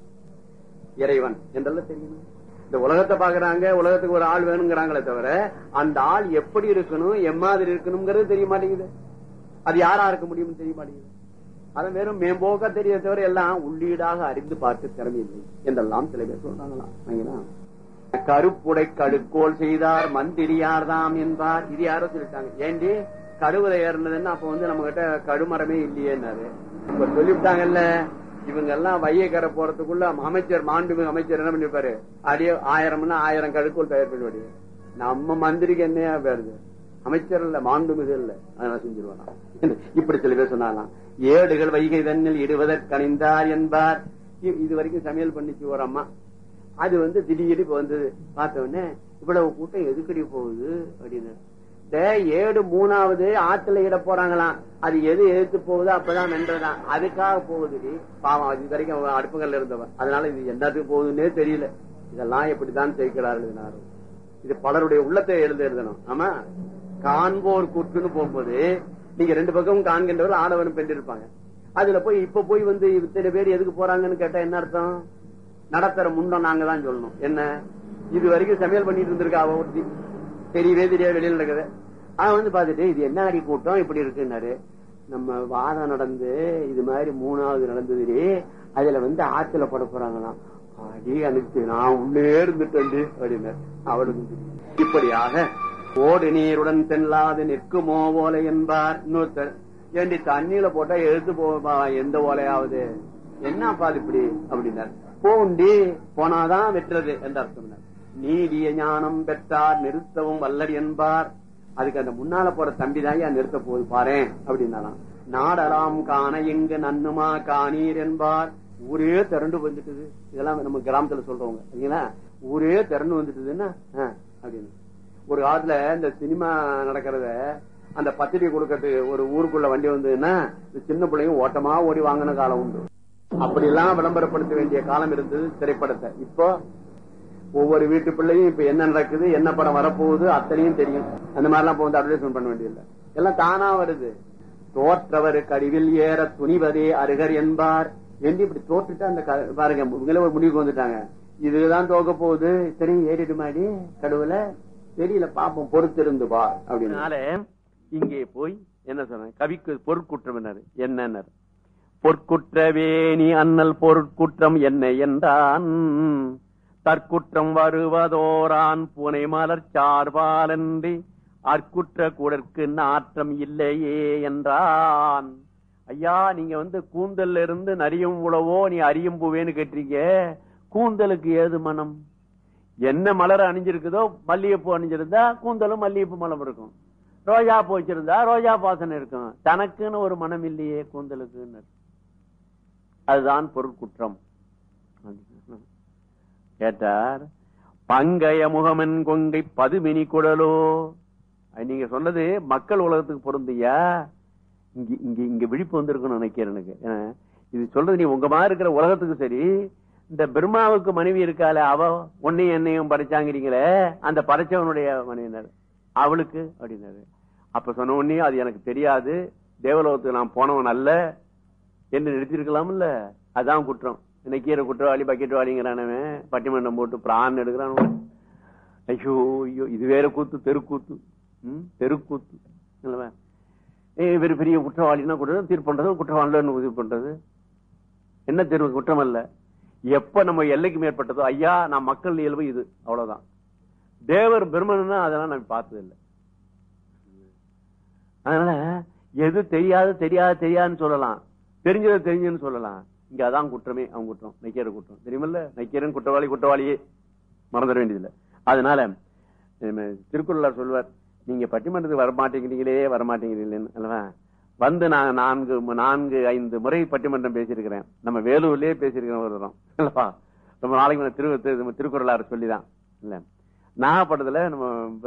இறைவன் என்றெல்லாம் தெரியும் இந்த உலகத்தை பாக்குறாங்க உலகத்துக்கு ஒரு ஆள் வேணுங்கிறாங்களே தவிர அந்த ஆள் எப்படி இருக்கணும் எம்மாதிரி இருக்கணுங்கிறது தெரிய மாட்டேங்குது அது யாரா இருக்க முடியும்னு தெரிய மாட்டேங்குது அது வெறும் மேம்போக்கா தெரிய தவிர எல்லாம் உள்ளீடாக அறிந்து பார்த்து திறமை இல்லை என்றெல்லாம் சில பேர் சொல்றாங்களாம் சரிங்களா? கருப்புடை கடுக்கோல் செய்தார் மந்திரியார்தாம் என்பார் இது யாரோ சொல்லிட்டாங்க ஏண்டி கடுவதை ஏறினதுன்னா அப்ப வந்து நம்ம கிட்ட கடுமரமே இல்லையேன்னாரு இப்ப சொல்லிவிட்டாங்கல்ல இவங்க எல்லாம் வையக்கரை போறதுக்குள்ள அமைச்சர் மாண்புமிகு அமைச்சர் என்ன பண்ணிருப்பாரு அடியே ஆயிரம்னா ஆயிரம் கடுக்கோல் தயார் பண்ணுவாடி நம்ம மந்திரிக்கு என்னையா வருது அமைச்சர் இல்ல மாண்புமிகு இல்ல அதெல்லாம் செஞ்சிருவானா இப்படி சில பேர் சொன்னாலாம் ஏடுகள் வைகை தண்ணில் இடுவதற்கணிந்தார் என்பார் இ- இது வரைக்கும் சமையல் பண்ணிச்சு ஒரு அம்மா அது வந்து திடீர்னு இப்ப வந்தது பார்த்த உடனே இவ்வளவு கூட்டம் எதுக்கடி போகுது அப்படின்னு இந்த ஏடு மூணாவது ஆத்துல இட போறாங்களாம் அது எது எதிர்த்து போகுதோ அப்பதான் வென்றதான் அதுக்காக போகுது பாவம் அது இது வரைக்கும் அவன் அடுப்புகள்ல இருந்தவன் அதனால இது என்னத்துக்கு போகுதுன்னே தெரியல இதெல்லாம் எப்படித்தான் சேர்க்கிறார் எழுதினாரு இது பலருடைய உள்ளத்தை எழுத எழுதணும் ஆமா காண்போர் கூற்றுன்னு போகும்போது நீங்க ரெண்டு பக்கமும் காண்கின்றவர் ஆடவனும் பெண் இருப்பாங்க அதுல போய் இப்ப போய் வந்து இத்தனை பேர் எதுக்கு போறாங்கன்னு கேட்டா என்ன அர்த்தம் நடத்துற முன்னம் நாங்க தான் சொல்லணும் என்ன இது வரைக்கும் சமையல் பண்ணிட்டு இருந்திருக்கா அவ ஒருத்தி தெரியவே தெரியாது வெளியில நடக்குது அவன் வந்து பாத்துட்டு இது என்ன அடி கூட்டம் இப்படி இருக்குன்னாரு நம்ம வாதம் நடந்து இது மாதிரி மூணாவது நடந்தது அதுல வந்து ஆத்துல போட போறாங்களாம் அடி அனுப்பிச்சு நான் உள்ளே இருந்துட்டேன் அப்படின்னாரு அவளுக்கு தெரியும். இப்படியாக ஓடு நீருடன் தெல்லாது நிற்குமோ ஓலை என்பார் இன்னொருத்தர் ஏண்டி தண்ணியில போட்டா எழுத்து போவா எந்த ஓலையாவது என்னப்பா அது இப்படி அப்படின்னாரு போண்டி போனாதான் வெட்டுறது என்று அர்த்தம் நீடிய ஞானம் பெற்றார் நிறுத்தவும் வல்லடி என்பார் அதுக்கு அந்த முன்னால போற தம்பி தான் ஏன் நிறுத்த போகுது பாரேன் அப்படின்னாலாம் நாடலாம் காண எங்கு நன்னுமா காணீர் என்பார் ஊரே திரண்டு வந்துட்டுது இதெல்லாம் நம்ம கிராமத்துல சொல்றவங்க சரிங்களா ஊரே திரண்டு வந்துட்டுதுன்னா ஆ, அப்படின்னு ஒரு காலத்துல இந்த சினிமா நடக்கிறத அந்த பத்திரிகை கொடுக்கறதுக்கு ஒரு ஊருக்குள்ள வண்டி வந்ததுன்னா இந்த சின்ன பிள்ளைங்க ஓட்டமா ஓடி வாங்கின காலம் உண்டு அப்படி எல்லாம் விளம்பரப்படுத்த வேண்டிய காலம் இருந்தது திரைப்படத்தை இப்போ ஒவ்வொரு வீட்டு பிள்ளையும் இப்ப என்ன நடக்குது என்ன படம் வரப்போகுது அத்தனையும் தெரியும் அந்த மாதிரி எல்லாம் வந்து அட்வர்டைஸ்மெண்ட் பண்ண வேண்டியதில்லை எல்லாம் தானா வருது தோற்றவர் கடிவில் ஏற துணிவதே அருகர் என்பார் என்று இப்படி தோற்றுட்டு அந்த க- பாருங்க இவங்களே ஒரு முடிவுக்கு வந்துட்டாங்க இதுதான் தோக்க போகுது சரி ஏறிடு மாடி கடவுள தெரியல பாப்போம் பொறுத்திருந்து பா அப்படின்னால இங்கே போய் என்ன சொன்ன கவிக்கு பொருட்குற்றம் என்ன பொற்குற்றவேணி அண்ணல் பொருட்குற்றம் என்ன என்றான் தற்குற்றம் வருவதோரான் புனை மலர் சார்பாலன்றி அற்குற்ற கூடற்கு நாற்றம் இல்லையே என்றான் ஐயா நீங்க வந்து கூந்தல்ல இருந்து நரியும் உழவோ நீ அறியும் பூவேன்னு கேட்டீங்க கூந்தலுக்கு ஏது மனம் என்ன மலர் அணிஞ்சிருக்குதோ மல்லிகைப்பூ அணிஞ்சிருந்தா கூந்தலும் மல்லிகைப்பூ மலம் இருக்கும் ரோஜா பூ வச்சிருந்தா ரோஜா பாசனம் இருக்கும் தனக்குன்னு ஒரு மனம் இல்லையே கூந்தலுக்குன்னு அதுதான் பொருட்குற்றம் கேட்டார் பங்கைய முகமன் கொங்கை பதுமினி குடலோ அது நீங்க சொன்னது மக்கள் உலகத்துக்கு பொருந்தியா இங்க இங்க இங்க விழிப்பு வந்திருக்குன்னு நினைக்கிறேன் எனக்கு ஏன்னா, இது சொல்றது நீ உங்க மாதிரி இருக்கிற உலகத்துக்கு சரி இந்த பிரம்மாவுக்கு மனைவி இருக்காளே அவ உன்னையும் என்னையும் படைச்சாங்கிறீங்களே அந்த படைச்சவனுடைய மனைவினர் அவளுக்கு அப்படின்னாரு அப்ப சொன்ன உடனே அது எனக்கு தெரியாது தேவலோகத்துக்கு நான் போனவன் அல்ல என்று நிறுத்திருக்கலாம்ல அதான் குற்றம் இன்னைக்கு குற்றவாளி பக்கெட்வாளிங்கிறானவன் பட்டிமன்றம் போட்டு பிரான் எடுக்கிறான் ஐயோ ஐயோ இது வேற கூத்து தெருக்கூத்து ம், தெருக்கூத்து இல்லவா? ஏய், இவர் பெரிய குற்றவாளினா கூட தீர்ப்பு பண்றது குற்றவாளின்னு உதவி பண்றது என்ன தெரு குற்றம் அல்ல எப்ப நம்ம எல்லைக்கு மேற்பட்டதோ ஐயா நான் மக்கள் இயல்பு இது அவ்வளவுதான் தேவர் பிரம்மன் அதெல்லாம் நான் பார்த்தது இல்லை அதனால எது தெரியாது தெரியாது தெரியாதுன்னு சொல்லலாம் தெரிஞ்சது தெரிஞ்சுன்னு சொல்லலாம் இங்க அதான் குற்றமே அவன் குற்றம் நைக்கிற குற்றம் தெரியுமில்ல நைக்கியரன் குற்றவாளி குற்றவாளியே மறந்துட வேண்டியதில்லை அதனால நம்ம திருக்குறளார் சொல்வார் நீங்க பட்டிமன்றத்துக்கு வரமாட்டேங்கிறீங்களே வரமாட்டேங்கிறீங்களேன்னு அல்லவா வந்து நான் நான்கு நான்கு ஐந்து முறை பட்டிமன்றம் பேசியிருக்கிறேன் நம்ம வேலூர்லயே பேசியிருக்கிறேன் ஒரு தரம் அல்லவா ரொம்ப நாளைக்கு முன்ன திரு திரு- திருக்குறளார் சொல்லிதான் இல்ல நாகப்பட்டத்துல நம்ம